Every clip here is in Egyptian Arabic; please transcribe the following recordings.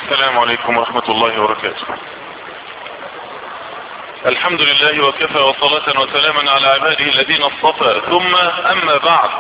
السلام عليكم ورحمة الله وبركاته الحمد لله وكفى وصلاة وسلاما على عباده الذين اصطفى ثم اما بعد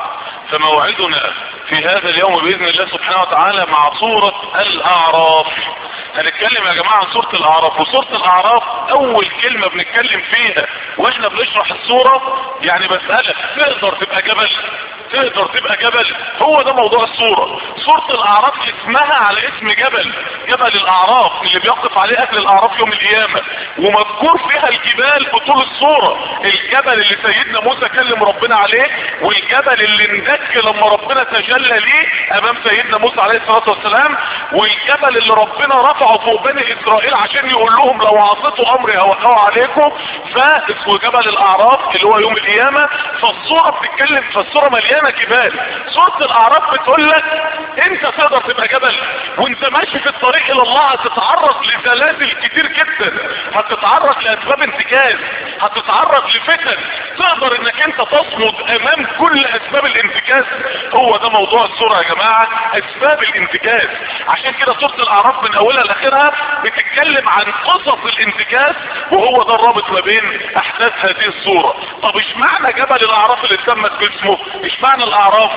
فموعدنا في هذا اليوم بإذن الله سبحانه وتعالى مع سورة الاعراف هنتكلم يا جماعة عن سورة الاعراف وسورة الاعراف اول كلمة بنتكلم فيها واحنا بنشرح السورة يعني بسألك تقدر تبقى جبل تقدر تبقى جبل هو ده موضوع الصورة صورة الاعراف اسمها على اسم جبل جبل الاعراف اللي بيقف عليه اهل الاعراف يوم القيامة ومذكور فيها الجبال بطول الصورة الجبل اللي سيدنا موسى كلم ربنا عليه والجبل اللي اندك لما ربنا تجلى ليه امام سيدنا موسى عليه الصلاة والسلام والجبل اللي ربنا رفعه فوق بني اسرائيل عشان يقول لهم لو عصيتوا امري هوقعوا عليكم فاسمه جبل الاعراف اللي هو يوم القيامة فالصورة بتتكلم فالصورة مليانة جبال سورة الاعراف بتقول لك انت تقدر تبقى جبل وانت ماشي في الطريق الى الله هتتعرض لزلازل كتير جدا هتتعرض لاسباب انتكاس هتتعرض لفتن تقدر انك انت تصمد امام كل اسباب الانتكاس هو ده موضوع السورة يا جماعة اسباب الانتكاس عشان كده سورة الاعراف من اولها لاخرها بتتكلم عن قصص الانتكاس وهو ده الرابط ما بين احداث هذه الصورة طب اشمعنى جبل الاعراف اللي اتسمت باسمه اشمعنى الاعراف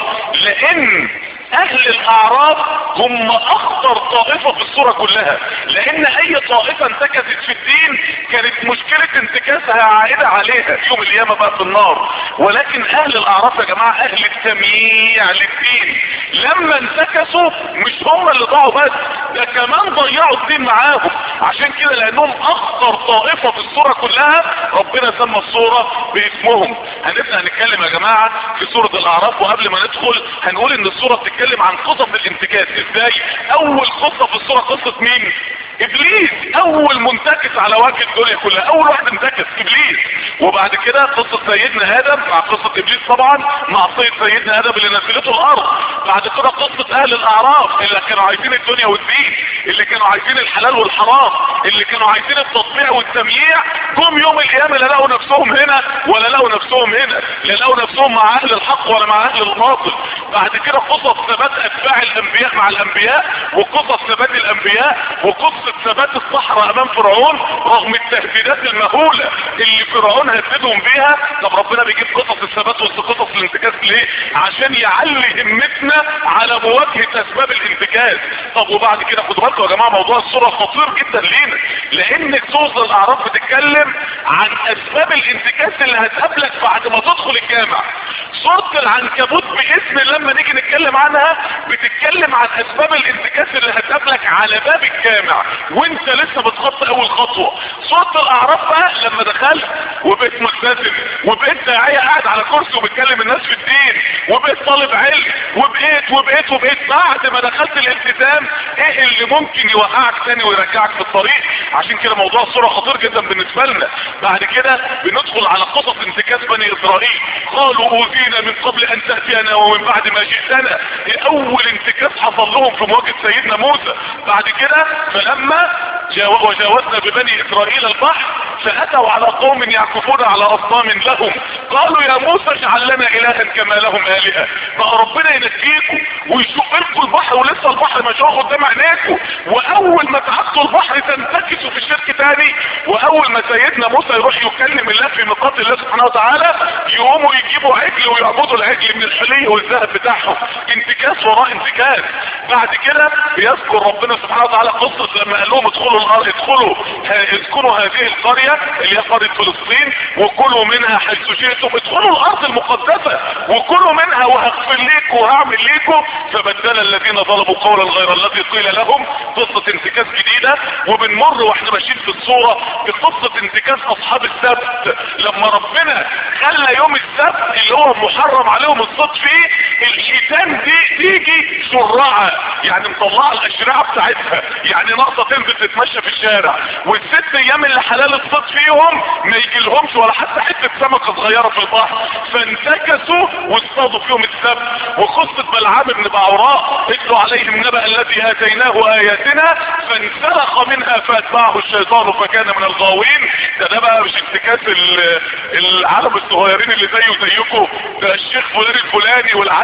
لان اهل الاعراف هم اخطر طائفة في الصورة كلها لان اي طائفة انتكست في الدين كانت مشكلة انتكاسها عائدة عليها يوم القيامة بقى في النار ولكن اهل الاعراف يا جماعة اهل التمييع للدين لما انتكسوا مش هم اللي ضاعوا بس ده كمان ضيعوا الدين معاهم عشان كده لانهم اخطر طائفة في الصورة كلها ربنا سمى الصورة باسمهم هنبدأ نتكلم يا جماعة في سورة الاعراف وقبل ما ندخل هنقول ان الصورة بتتكلم عن قصص الانتكاس ازاي اول قصة في الصورة قصة مين ابليس اول منتكس على وجه الدنيا كلها اول واحد انتكس ابليس وبعد كده قصة سيدنا ادم مع قصة ابليس طبعا معصية سيدنا ادم اللي نزلته الارض بعد كده قصة اهل الاعراف اللي كانوا عايزين الدنيا والدين اللي كانوا عايزين الحلال والحرام اللي كانوا عايزين التطبيع والتمييع جم يوم القيامة لا لقوا نفسهم هنا ولا لقوا نفسهم هنا لا لقوا نفسهم مع اهل الحق ولا مع اهل الباطل بعد كده قصص ثبات اتباع الانبياء مع الانبياء وقصص ثبات الانبياء وقصة ثبات الصحراء امام فرعون رغم التهديدات المهولة اللي فرعون هددهم بيها طب ربنا بيجيب قصص الثبات وقصص الانتكاس ليه عشان يعلي همتنا على مواجهة اسباب الانتكاس طب وبعد كده خدوا بالكم يا جماعة موضوع الصورة خطير جدا لينا لان سورة الاعراف بتتكلم عن اسباب الانتكاس اللي هتقابلك بعد ما تدخل الجامع سورة العنكبوت باسم لما نيجي نتكلم عنها بتتكلم عن اسباب الانتكاس اللي هتقابلك على باب الجامع وانت لسه بتخط اول خطوة سورة الاعراف بقى لما دخلت وبقيت ملتزم وبقيت داعية قاعد على كرسي وبتكلم الناس في الدين وبقيت طالب علم وبقيت وبقيت وبقيت بعد ما دخلت الالتزام ايه اللي ممكن يوقعك تاني ويرجعك في الطريق عشان كده موضوع الصورة خطير جدا بالنسبة لنا بعد كده بندخل على قصص انتكاس بني اسرائيل قالوا اوذينا من قبل ان تأتينا ومن بعد ما جئتنا اول انتكاس حصل لهم في مواجهة سيدنا موسى بعد كده فلما جاو وجاوزنا ببني اسرائيل البحر فاتوا على قوم يعكفون على اصنام لهم قالوا يا موسى اجعل لنا الها كما لهم الهه بقى ربنا ينجيكم ويشق لكم البحر ولسه البحر مش قدام عينيكم واول ما تعدوا البحر تنتكسوا في الشرك تاني واول ما سيدنا موسى يروح يكلم الله في ميقات الله سبحانه وتعالى يقوموا يجيبوا عجل ويعبدوا العجل من الحلي والذهب بتاعهم انتكاس وراء انتكاس بعد كده بيذكر ربنا سبحانه وتعالى قصة لما قال لهم ادخلوا الارض ادخلوا اسكنوا هذه القرية اللي هي قرية فلسطين وكلوا منها حيث شئتم ادخلوا الارض المقدسة وكلوا منها وهغفر ليكم وهعمل ليكم فبدل الذين ظلموا قولا غير الذي قيل لهم قصة انتكاس جديدة وبنمر واحنا ماشيين في الصورة بقصة انتكاس اصحاب السبت لما ربنا خلى يوم السبت اللي هو محرم عليهم الصيد فيه الحيتان دي تيجي شرعة يعني مطلعة الاشرعة بتاعتها يعني ناقصة تنزل تتمشى في الشارع والست ايام اللي حلال الصيد فيهم ما يجيلهمش ولا حتى حتة سمكة صغيرة في البحر فانتكسوا واصطادوا فيهم السبت وقصة بلعام بن بعوراء اتلوا عليهم نبأ الذي اتيناه اياتنا فانسلخ منها فاتبعه الشيطان فكان من الغاوين ده ده بقى مش انتكاس العالم الصغيرين اللي زيه زيكم ده الشيخ فلان الفلاني والعالم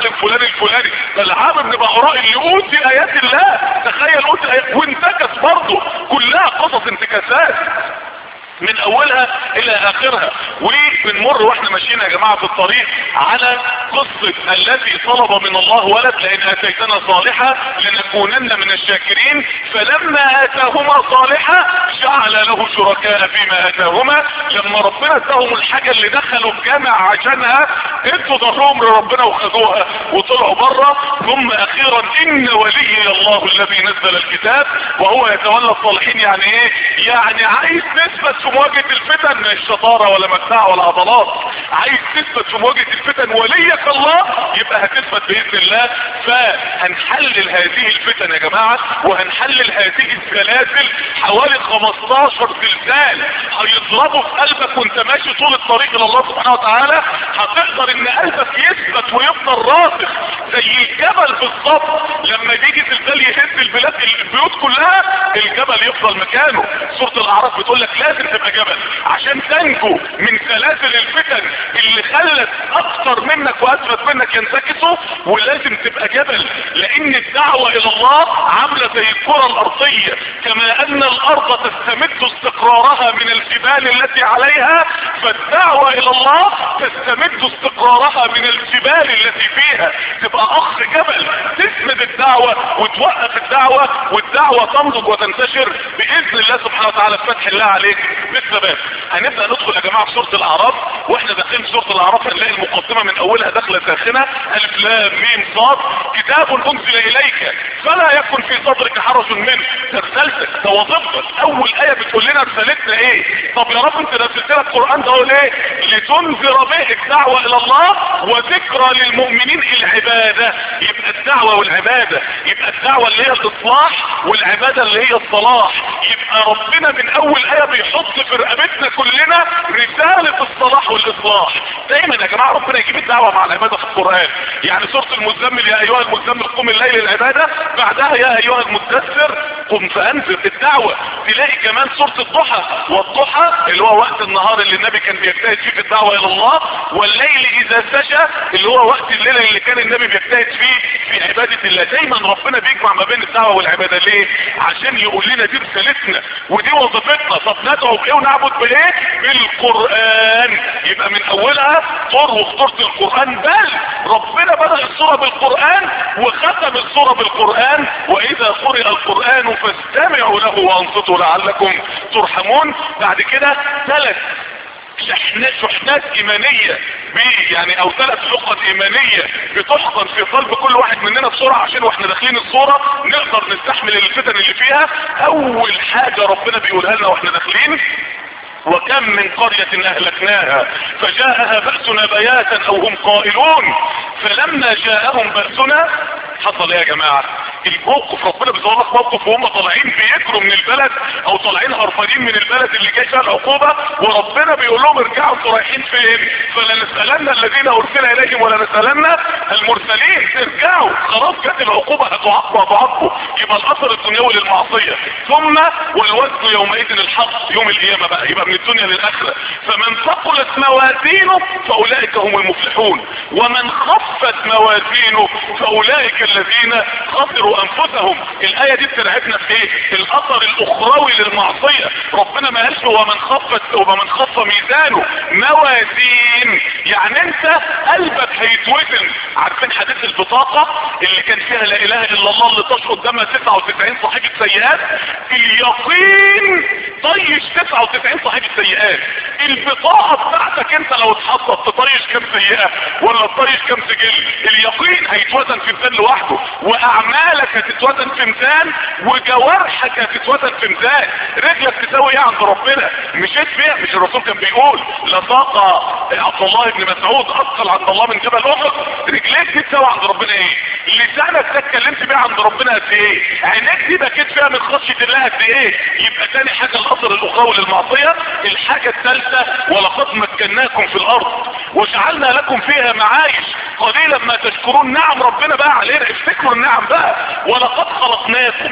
المعلم فلان الفلاني بلعام بن بعوراء اللي اوتي ايات الله تخيل اوتي ايات وانتكس برضه كلها قصص انتكاسات من اولها الى اخرها وبنمر واحنا ماشيين يا جماعة في الطريق على قصة الذي طلب من الله ولد لان اتيتنا صالحة لنكونن من الشاكرين فلما اتاهما صالحة جعل له شركاء فيما اتاهما لما ربنا اتاهم الحاجة اللي دخلوا الجامع عشانها ادوا ظهرهم لربنا وخذوها وطلعوا بره ثم اخيرا ان ولي الله الذي نزل الكتاب وهو يتولى الصالحين يعني ايه يعني عايز نثبت في مواجهة الفتن مش شطارة ولا متاع ولا عضلات عايز تثبت في مواجهة الفتن وليك الله يبقى هتثبت بإذن الله فهنحلل هذه الفتن يا جماعة وهنحلل هذه السلاسل حوالي 15 زلزال هيضربوا في قلبك وانت ماشي طول الطريق الى الله سبحانه وتعالى هتقدر ان قلبك يثبت ويفضل راسخ زي الجبل بالظبط لما يجي زلزال يهز البلاد البيوت كلها الجبل يفضل مكانه سورة الاعراف بتقول لك لازم تبقى جبل عشان تنجو من سلاسل الفتن اللي خلت اكتر منك واثبت منك ينتكسوا ولازم تبقى جبل لان الدعوة الى الله عاملة زي الكرة الارضية كما ان الارض تستمد استقرارها من الجبال التي عليها فالدعوة الى الله تستمد استقرارها من الجبال التي فيها تبقى اخ جبل تسند الدعوة وتوقف الدعوة والدعوة تنضج وتنتشر باذن الله سبحانه وتعالى بفتح الله عليك بالثبات هنبدأ ندخل يا جماعة في سورة الاعراف واحنا داخلين في سورة الاعراف هنلاقي المقدمة من اولها داخلة ساخنة الف لام ميم صاد كتاب انزل اليك فلا يكن في صدرك حرج منه ده رسالتك ده وظيفتك اول ايه بتقول لنا رسالتنا ايه طب يا رب انت نزلت لنا القران ده ليه لتنذر به الدعوه الى الله وذكرى للمؤمنين العباده يبقى الدعوه والعباده يبقى الدعوه اللي هي الاصلاح والعباده اللي هي الصلاح يبقى ربنا من اول ايه بيحط في رقبتنا كلنا رساله الصلاح والاصلاح دايما يا جماعه ربنا يجيب الدعوه مع العباده في القران يعني سوره المزمل يا ايها المزمل قم الليل العباده بعدها يا ايها المدثر قم فانذر الدعوه تلاقي كمان سوره الضحى والضحى اللي هو وقت النهار اللي النبي كان بيجتهد فيه في الدعوه الى الله والليل اذا سجى اللي هو وقت الليل اللي كان النبي بيجتهد فيه في عباده الله دايما ربنا بيجمع ما بين الدعوه والعباده ليه عشان يقول لنا دي رسالتنا ودي وظيفتنا طب ندعو بايه ونعبد بايه بالقران يبقى من اولها طر وخطوره القران بل ربنا بدأ السوره بالقران وختم السوره بالقران واذا قرئ القران فاستمعوا له وانصتوا لعلكم ترحمون بعد كده ثلاث شحنات شحنات ايمانية بي يعني او ثلاث لقط ايمانية بتحقن في قلب كل واحد مننا بسرعة عشان واحنا داخلين الصورة نقدر نستحمل الفتن اللي فيها اول حاجة ربنا بيقولها لنا واحنا داخلين وكم من قرية اهلكناها فجاءها بأسنا بياتا او هم قائلون فلما جاءهم بأسنا حصل ايه يا جماعة الموقف ربنا بيصور لك موقف وهم طالعين بيجروا من البلد او طالعين هربانين من البلد اللي جاي فيها العقوبة وربنا بيقول لهم ارجعوا انتوا رايحين فين فلنسألن الذين ارسل اليهم ولنسألن المرسلين ارجعوا خلاص جت العقوبة هتعاقبوا هتعاقبوا يبقى الاثر الدنيوي للمعصية ثم والوزن يومئذ الحق يوم القيامة بقى يبقى من الدنيا للاخرة فمن ثقلت موازينه فاولئك هم المفلحون ومن خفت موازينه فاولئك الذين خسروا انفسهم الاية دي بترعبنا في ايه الاثر الاخروي للمعصية ربنا ما قالش ومن خفت ومن خف ميزانه موازين يعني انت قلبك هيتوزن عارفين حديث البطاقة اللي كان فيها لا اله الا الله اللي طاش قدامها 99 صاحبة سيئات اليقين طيش 99 صاحبة سيئات البطاقة بتاعتك انت لو اتحطت تطيش كام سيئة ولا تطيش كام سجل اليقين هيتوزن في ميزان لوحده واعمالك هتتوزن في ميزان وجوارحك هتتوزن في ميزان رجلك تساوي ايه عند ربنا مشيت فيها مش الرسول كان بيقول لطاقة عبد الله بن مسعود اثقل عند الله من جبل احد رجليك دي تساوي عند ربنا ايه لسانك ده اتكلمت بيه عند ربنا قد ايه عينيك دي بكيت فيها من خشية الله قد ايه يبقى تاني حاجة الاثر الاخروي للمعصية الحاجة الثالثة ولقد مكناكم في الارض وجعلنا لكم فيها معايش قليلا ما تشكرون نعم ربنا بقى علينا افتكروا النعم بقى ولقد خلقناكم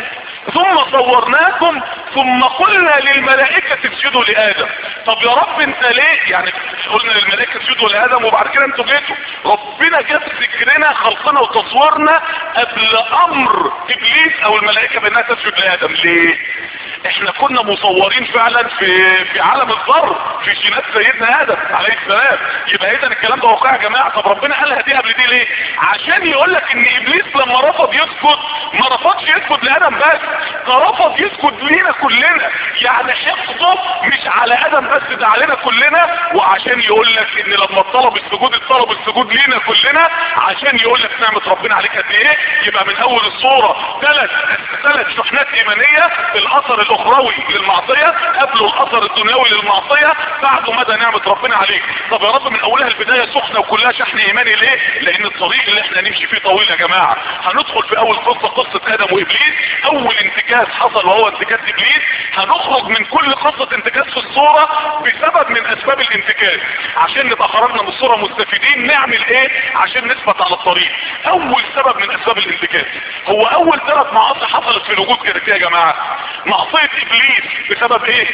ثم صورناكم ثم قلنا للملائكة اسجدوا لآدم طب يا رب انت ليه يعني قلنا للملائكة اسجدوا لآدم وبعد كده انتوا جيتوا ربنا جاب ذكرنا خلقنا وتصويرنا قبل امر ابليس او الملائكة بانها تسجد لآدم ليه احنا كنا مصورين فعلا في في عالم الذر في جينات سيدنا ادم عليه السلام يبقى اذا الكلام ده واقع يا جماعه طب ربنا قالها دي قبل دي ليه عشان يقول لك ان ابليس لما رفض يسجد ما رفضش يسجد لادم بس ده رفض يسجد لينا كلنا يعني حفظه مش على ادم بس ده علينا كلنا وعشان يقول لك ان لما طلب السجود الطلب السجود لينا كلنا عشان يقول لك نعمه ربنا عليك قد ايه يبقى من اول الصوره ثلاث ثلاث شحنات ايمانيه الاثر الاخروي للمعصيه قبله الاثر الدنيوي للمعصيه بعده مدى نعمه ربنا عليك طب يا رب من اولها البدايه سخنه وكلها شحن ايماني ليه لان الطريق اللي احنا نمشي فيه طويل يا جماعه هندخل في اول قصه قصه ادم وابليس اول انتكاس حصل وهو انتكاس ابليس هنخرج من كل قصه انتكاس في الصوره بسبب من اسباب الانتكاس عشان نبقى خرجنا من الصوره مستفيدين نعمل ايه عشان نثبت على الطريق اول سبب من اسباب الانتكاس هو اول ثلاث معاصي حصلت في الوجود كده يا جماعه معصيه ابليس بسبب ايه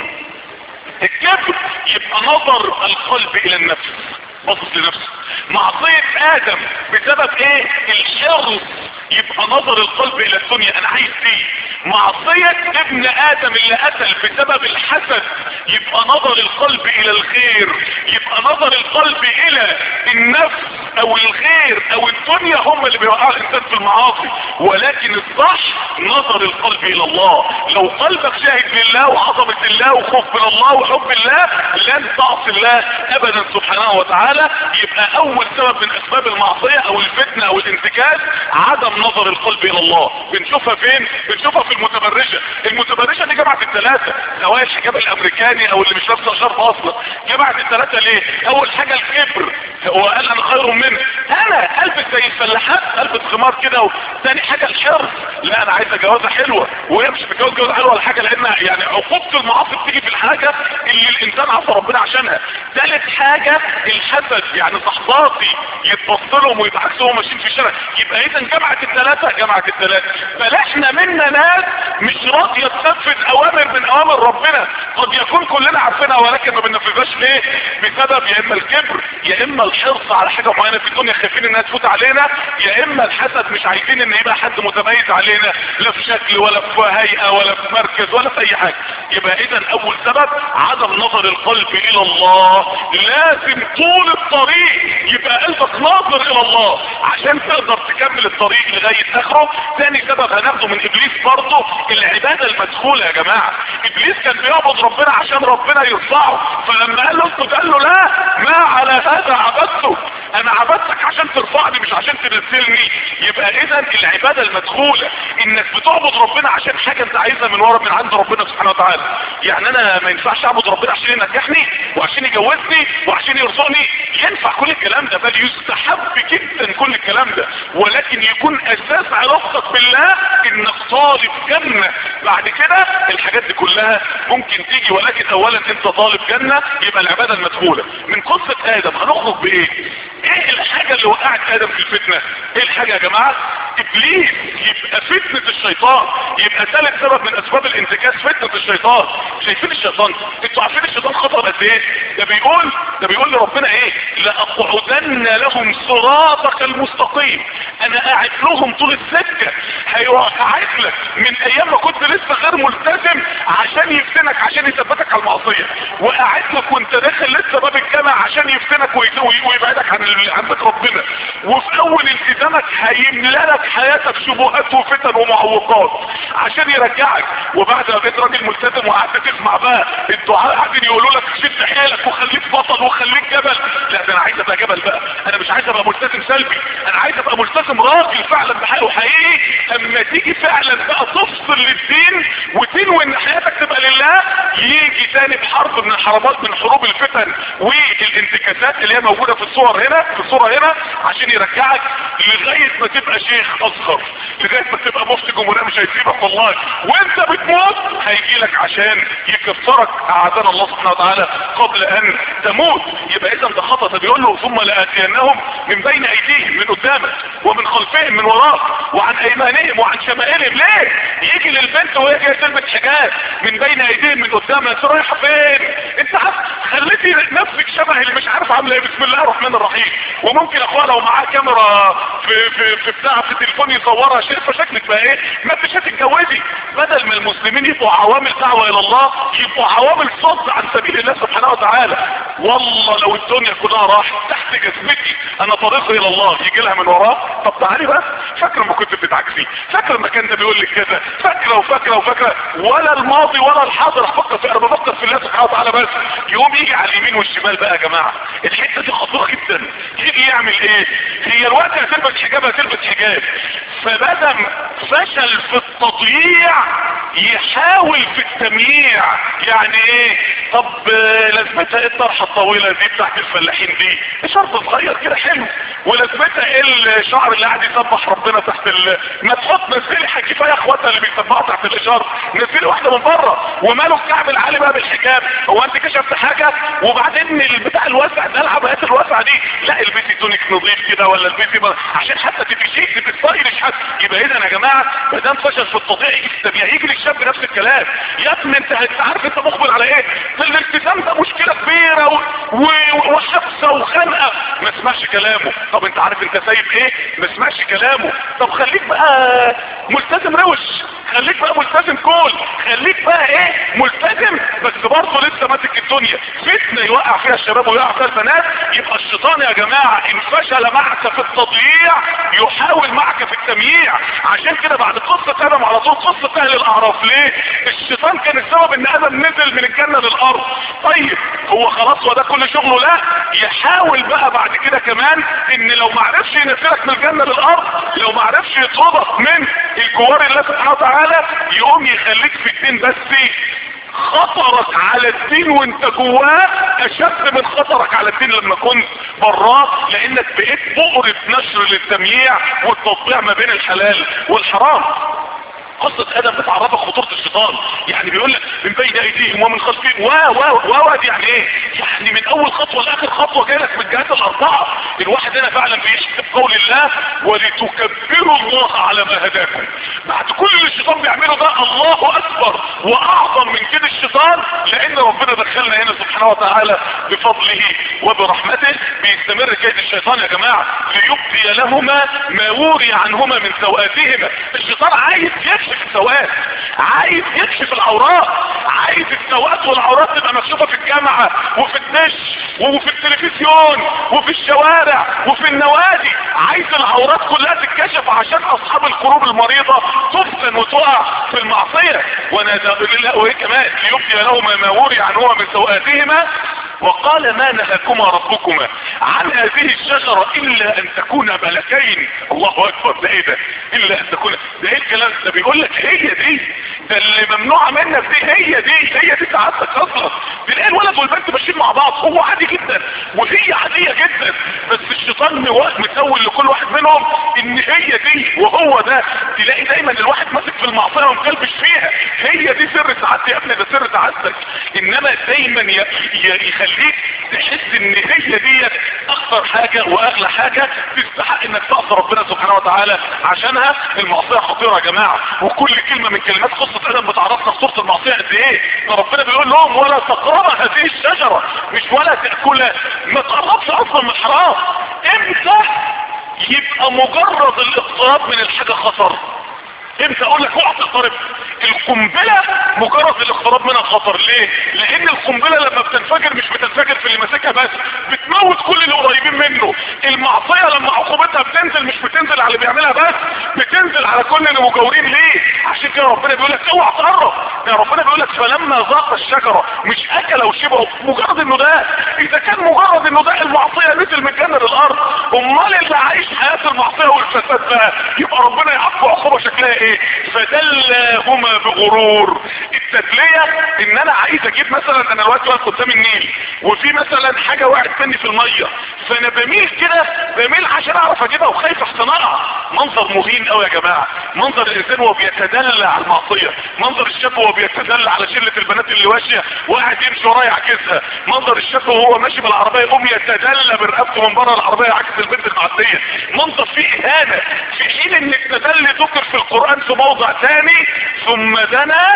الكبر يبقى نظر القلب الى النفس باصص لنفسه معصية ادم بسبب ايه الحرص يبقى نظر القلب الى الدنيا انا عايز دي معصية ابن ادم اللي قتل بسبب الحسد يبقى نظر القلب الى الخير يبقى نظر القلب الى النفس او الخير او الدنيا هم اللي بيوقعوا الانسان في المعاصي ولكن الصح نظر القلب الى الله لو قلبك شاهد لله وعظمة الله وخوف من الله وحب الله لن تعصي الله ابدا سبحانه وتعالى يبقى اول سبب من اسباب المعصية او الفتنة او الانتكاس عدم نظر القلب الى الله بنشوفها فين بنشوفها في المتبرجة المتبرجة دي جمعت الثلاثة سواء الحجاب الامريكاني او اللي مش لابسه شرط اصلا جمعت الثلاثة ليه اول حاجة الكبر هو قال انا خير منه انا البس زي الفلاحات البس خمار كده وثاني حاجة الحرص لا انا عايزه جوازة حلوة وهي مش بتجوز جوازة حلوة ولا حاجة لان يعني عقوبة المعاصي بتيجي في الحاجة اللي الانسان عصى ربنا عشانها ثالث حاجة الحسد يعني صحباتي يتبصلهم ويتعكسوا وهم ماشيين في الشارع يبقى اذا جمعت الثلاثة جمعت الثلاثة فلحنا منا ناس مش راضية تنفذ اوامر من اوامر ربنا قد يكون كلنا عارفينها ولكن ما بننفذهاش ليه بسبب يا اما الكبر يا اما الحرص على حاجة معينة في الدنيا خايفين انها تفوت علينا يا اما الحسد مش عايزين ان يبقى حد متميز علينا لا في شكل ولا في هيئة ولا في مركز ولا في اي حاجة يبقى اذا اول سبب عدم نظر القلب الى الله لازم طول الطريق يبقى قلبك ناظر الى الله عشان تقدر تكمل الطريق لغاية اخره ثاني سبب هناخده من ابليس برضه العبادة المدخولة يا جماعة ابليس كان بيعبد ربنا عشان ربنا يرفعه فلما قال له اسكت قال له لا ما على هذا عبدته انا عبدتك عشان ترفعني مش عشان تنزلني يبقى اذا العبادة المدخولة انك بتعبد ربنا عشان حاجة انت عايزها من ورا من عند ربنا سبحانه وتعالى يعني انا ما ينفعش اعبد ربنا عشان ينجحني وعشان يجوزني وعشان يرزقني ينفع كل الكلام ده بل يستحب جدا كل الكلام ده ولكن يكون اساس علاقتك بالله انك طالب جنة بعد كده الحاجات دي كلها ممكن تيجي ولكن اولا انت طالب جنة يبقى العبادة المدخولة من قصة ادم هنخرج بايه ايه الحاجة اللي وقعت ادم في الفتنة ايه الحاجة يا جماعة ابليس يبقى فتنة الشيطان يبقى ثالث سبب من اسباب الانتكاس فتنة الشيطان شايفين الشيطان انتوا عارفين الشيطان خطر قد ايه ده بيقول ده بيقول لربنا ايه لاقعدن لهم صراطك المستقيم انا قاعد لهم طول السكة هيقعد لك من ايام ما كنت لسه غير ملتزم عشان يفتنك عشان يثبتك على المعصية وقاعد لك وانت داخل لسه باب الجامع عشان يفتنك ويبعدك عن عن بيت ربنا وفي اول التزامك هيملى لك حياتك شبهات وفتن ومعوقات عشان يرجعك وبعد ما بقيت راجل ملتزم وقعدت تسمع بقى الدعاء قاعدين يقولوا لك شد حيلك وخليك بطل وخليك جبل لا ده انا عايز ابقى جبل بقى انا مش عايز ابقى ملتزم سلبي انا عايز ابقى ملتزم راجل فعلا بحقه حقيقي اما تيجي فعلا بقى تفصل للدين وتنوي ان حياتك تبقى لله يجي تاني بحرب من الحربات من حروب الفتن والانتكاسات اللي هي موجوده في الصور هنا في الصوره هنا عشان يرجعك لغاية ما تبقى شيخ اصغر لغاية ما تبقى مفتي جمهورية مش هيسيبك والله وانت بتموت هيجي لك عشان يكسرك اعاذنا الله سبحانه وتعالى قبل ان تموت يبقى اذا ده خطأ بيقول له ثم لاتينهم من بين ايديهم من قدامك ومن خلفهم من وراك وعن ايمانهم وعن شمائلهم ليه يجي للبنت وهي جايه تلبس حجاب من بين ايديهم من قدامها انت رايحه فين انت عارف خليتي نفسك شبه اللي مش عارف عامله ايه بسم الله الرحمن الرحيم وممكن اخوها لو معاه كاميرا في في في بتاع في التليفون يصورها شايفه شكلك بقى ايه ما انتش هتتجوزي بدل ما المسلمين يبقوا عوامل دعوه الى الله يبقوا عوامل صد عن سبيل الله سبحانه وتعالى والله لو الدنيا كلها راحت تحت جسمتي انا طريقي الى الله يجي لها من وراه طب تعالي بس فاكره ما كنت بتعكسي فاكره المكان ده بيقول لك كذا فاكره وفاكره وفاكره ولا الماضي ولا الحاضر افكر في انا بفكر في الله سبحانه وتعالى بس يقوم يجي على اليمين والشمال بقى يا جماعه الحته دي خطيره جدا يجي يعمل ايه هي الوقت هتلبس حجاب هتلبس حجاب فبدم فشل في التضييع يحاول في التمييع يعني ايه طب لازمتها ايه الطرحه الطويله دي بتاعت الفلاحين دي شرط صغير كده حلو ولازمتها ايه الشعر اللي قاعد يسبح ربنا تحت ال... ما تحط نزلي كفايه اخواتها اللي بيسبحوا تحت الاشاره نزلي واحده من بره وماله الكعب العالي بقى بالحجاب هو انت كشفت حاجه وبعدين البتاع الواسع ده العبايات الواسعه دي لا البسي تونيك نظيف كده ولا البسي بقى عشان حتى تبقي شيك تبقي ستايلش حتى يبقى اذا يا جماعه ما دام فشل في التضييع يجي في التبيع يجي للشاب نفس الكلام يا ابني انت انت عارف انت مقبل على ايه الالتزام ده مشكله كبيره و... و... وحبسه وخنقه ما اسمعش كلامه طب انت عارف انت سايب ايه ما اسمعش كلامه طب خليك بقى ملتزم روش خليك بقى ملتزم كول خليك بقى ايه ملتزم بس برضه لسه ماسك الدنيا فتنه يوقع فيها الشباب ويوقع فيها البنات يبقى الشيطان يا جماعه ان فشل معك في التضييع يحاول معك في التمييع عشان كده بعد قصه ادم على طول قصه اهل الاعراف ليه الشيطان كان السبب ان ادم نزل من الجنه للارض طيب هو خلاص هو ده كل شغله لا يحاول بقى بعد كده كمان ان لو ما عرفش ينزلك من الجنه للارض لو ما عرفش يطردك من الجوار الله سبحانه وتعالى يقوم يخليك في الدين بس خطرك على الدين وانت جواه اشد من خطرك على الدين لما كنت براه لانك بقيت بؤرة نشر للتمييع والتطبيع ما بين الحلال والحرام قصة ادم بتعرفك خطورة الشيطان يعني بيقول لك من بين ايديهم ومن خلفهم و و و دي يعني ايه يعني من اول خطوة لاخر خطوة جايلك من الجهات الاربعة الواحد هنا فعلا بيحسب قول الله ولتكبروا الله على ما هداكم بعد كل اللي الشيطان بيعمله ده الله اكبر واعظم من كده الشيطان لان ربنا دخلنا هنا سبحانه وتعالى بفضله وبرحمته بيستمر كيد الشيطان يا جماعة ليبدي لهما ما وري عنهما من سوآتهما الشيطان عايز يكشف السواد عايز يكشف العورات عايز السواد والعورات تبقى مكشوفه في الجامعه وفي الدش وفي التلفزيون وفي الشوارع وفي النوادي عايز العورات كلها تتكشف عشان اصحاب القلوب المريضه تفتن وتقع في المعصيه ونادى الله وايه كمان ليبدي لهما ما وري عنهما من سوآتهما وقال ما نهاكما ربكما عن هذه الشجرة الا ان تكون ملكين الله اكبر ده ايه ده الا ان تكون ده ايه الكلام ده بيقول لك هي دي ده اللي ممنوعة منك دي هي دي هي دي سعادتك اصلا تلاقي الولد والبنت ماشيين مع بعض هو عادي جدا وهي عادية جدا بس الشيطان مسوي لكل واحد منهم ان هي دي وهو ده تلاقي دايما الواحد ماسك في المعصية ومكلبش فيها هي دي سر سعادتي يا ابني ده سر سعادتك انما دايما ي... ي... يخليك تحس ان هي ديت اكثر حاجة واغلى حاجة تستحق انك تعصي ربنا سبحانه وتعالى عشانها المعصية خطيرة يا جماعة وكل كلمة من كلمات قصة ادم بتعرفنا خطورة المعصية قد ايه فربنا بيقول لهم ولا تقرب هذه الشجرة مش ولا تأكلها ما تقربش اصلا من الحرام امتى يبقى مجرد الاقتراب من الحاجة خطر امتى اقول لك اوعى تقترب القنبله مجرد الاقتراب منها خطر ليه لان القنبله لما بتنفجر مش بتنفجر في اللي ماسكها بس بتموت كل اللي قريبين منه المعصيه لما عقوبتها بتنزل مش بتنزل على اللي بيعملها بس بتنزل على كل اللي مجاورين ليه عشان كده ربنا بيقول لك اوعى تقرب يا ربنا بيقول لك فلما ذاق الشجره مش اكل وشبعوا مجرد انه ده اذا كان مجرد انه ده المعصيه نزل من الجنه للارض امال اللي عايش حياه المعصيه والفساد بقى يبقى ربنا يعاقبه عقوبه شكلها تلاقي ايه فدلاهما بغرور التدلية ان انا عايز اجيب مثلا انا دلوقتي واقف قدام النيل وفي مثلا حاجة وقعت مني في المية فانا بميل كده بميل عشان اعرف اجيبها وخايف احسن اقع منظر مهين قوي يا جماعة منظر الانسان وهو بيتدلى على المعصية منظر الشاب وهو بيتدلى على شلة البنات اللي ماشية وقاعد يمشي ورايا يعكسها منظر الشاب وهو ماشي بالعربية يقوم يتدلى برقبته من بره العربية يعكس البنت المعدية منظر فيه اهانة في حين ان التدلي ذكر في القرآن في موضع ثاني ثم دنا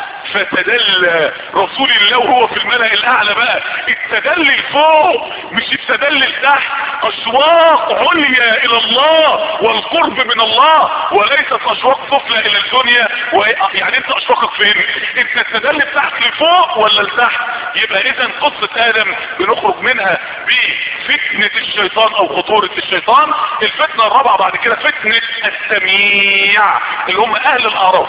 فتدلى رسول الله وهو في الملأ الاعلى بقى التدلي لفوق مش التدلي لتحت اشواق عليا الى الله والقرب من الله وليست اشواق سفلى الى الدنيا و... يعني انت اشواقك فين انت التدلي بتاعك لفوق ولا لتحت يبقى اذا قصة ادم بنخرج منها بفتنة الشيطان او خطورة الشيطان الفتنة الرابعة بعد كده فتنة السميع اللي هم اهل الاعراف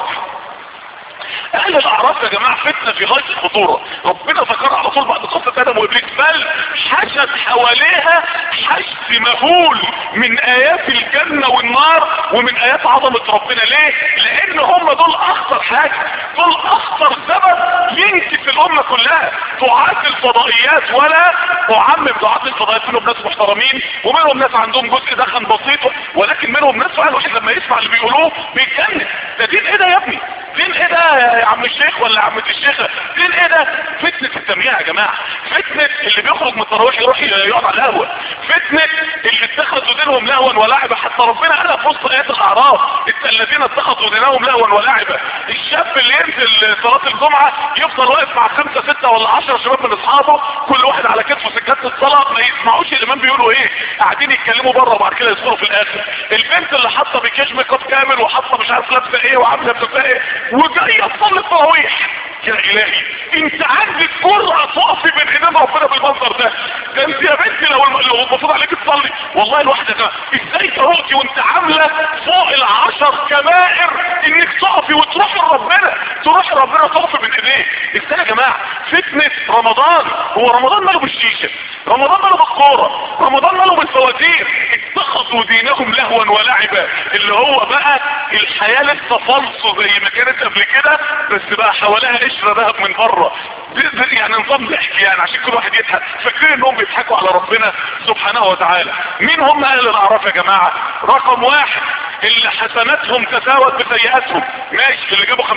اهل الاعراف يا جماعة فتنة في غاية الخطورة ربنا ذكرها على طول بعد قصة ادم وابليس بل حشد حواليها حشد مهول من ايات الجنة والنار ومن ايات عظمة ربنا ليه لان هم دول اخطر حاجة دول اخطر سبب ينكس الامة كلها دعاة الفضائيات ولا اعمم دعاة الفضائيات منهم ناس محترمين ومنهم ناس عندهم جزء دخن بسيط ولكن منهم ناس فعلا الواحد لما يسمع اللي بيقولوه بيتجنن ده دين ايه ده يا ابني دين ايه ده يا عم الشيخ ولا عمة الشيخة دين ايه ده فتنة التمييع يا جماعة فتنة اللي بيخرج من التراويح يروح يقعد على القهوة فتنة اللي اتخذوا دينهم لهوا ولعبا حتى ربنا قالها في وسط ايات الاعراف الذين اتخذوا دينهم لهوا ولعبا الشاب اللي ينزل صلاة الجمعة يفضل واقف مع خمسة ستة ولا عشرة شباب من اصحابه كل واحد على كتفه سجادة الصلاة ما يسمعوش الامام بيقولوا ايه قاعدين يتكلموا بره وبعد كده يصوروا في الاخر البنت اللي حاطه مكياج ميك اب كامل وحاطه مش عارف لابسه ايه وعامله بتبقى ايه وجايه تصلي التراويح يا الهي انت عندك جرأة تقفي بين ايدين ربنا بالمنظر ده ده انت يا بنتي لو لو المفروض عليك تصلي والله الواحدة ده ازاي تروحي وانت عاملة فوق العشر كبائر انك تقفي وتروحي لربنا تروحي لربنا تقفي بين ايديه ازاي يا جماعة فتنة رمضان هو رمضان ماله بالشيشة رمضان ماله بالكورة رمضان ماله بالفواتير اتخذوا دينهم لهوا ولعبا اللي هو بقى الحياة لسه فالصو زي ما كانت قبل كده بس بقى حواليها قشرة ذهب من بره يعني نظام ضحك يعني عشان كل واحد يضحك فاكرين انهم بيضحكوا على ربنا سبحانه وتعالى مين هم اهل الاعراف يا جماعة رقم واحد اللي حسناتهم تساوت بسيئاتهم ماشي اللي جابوا 50%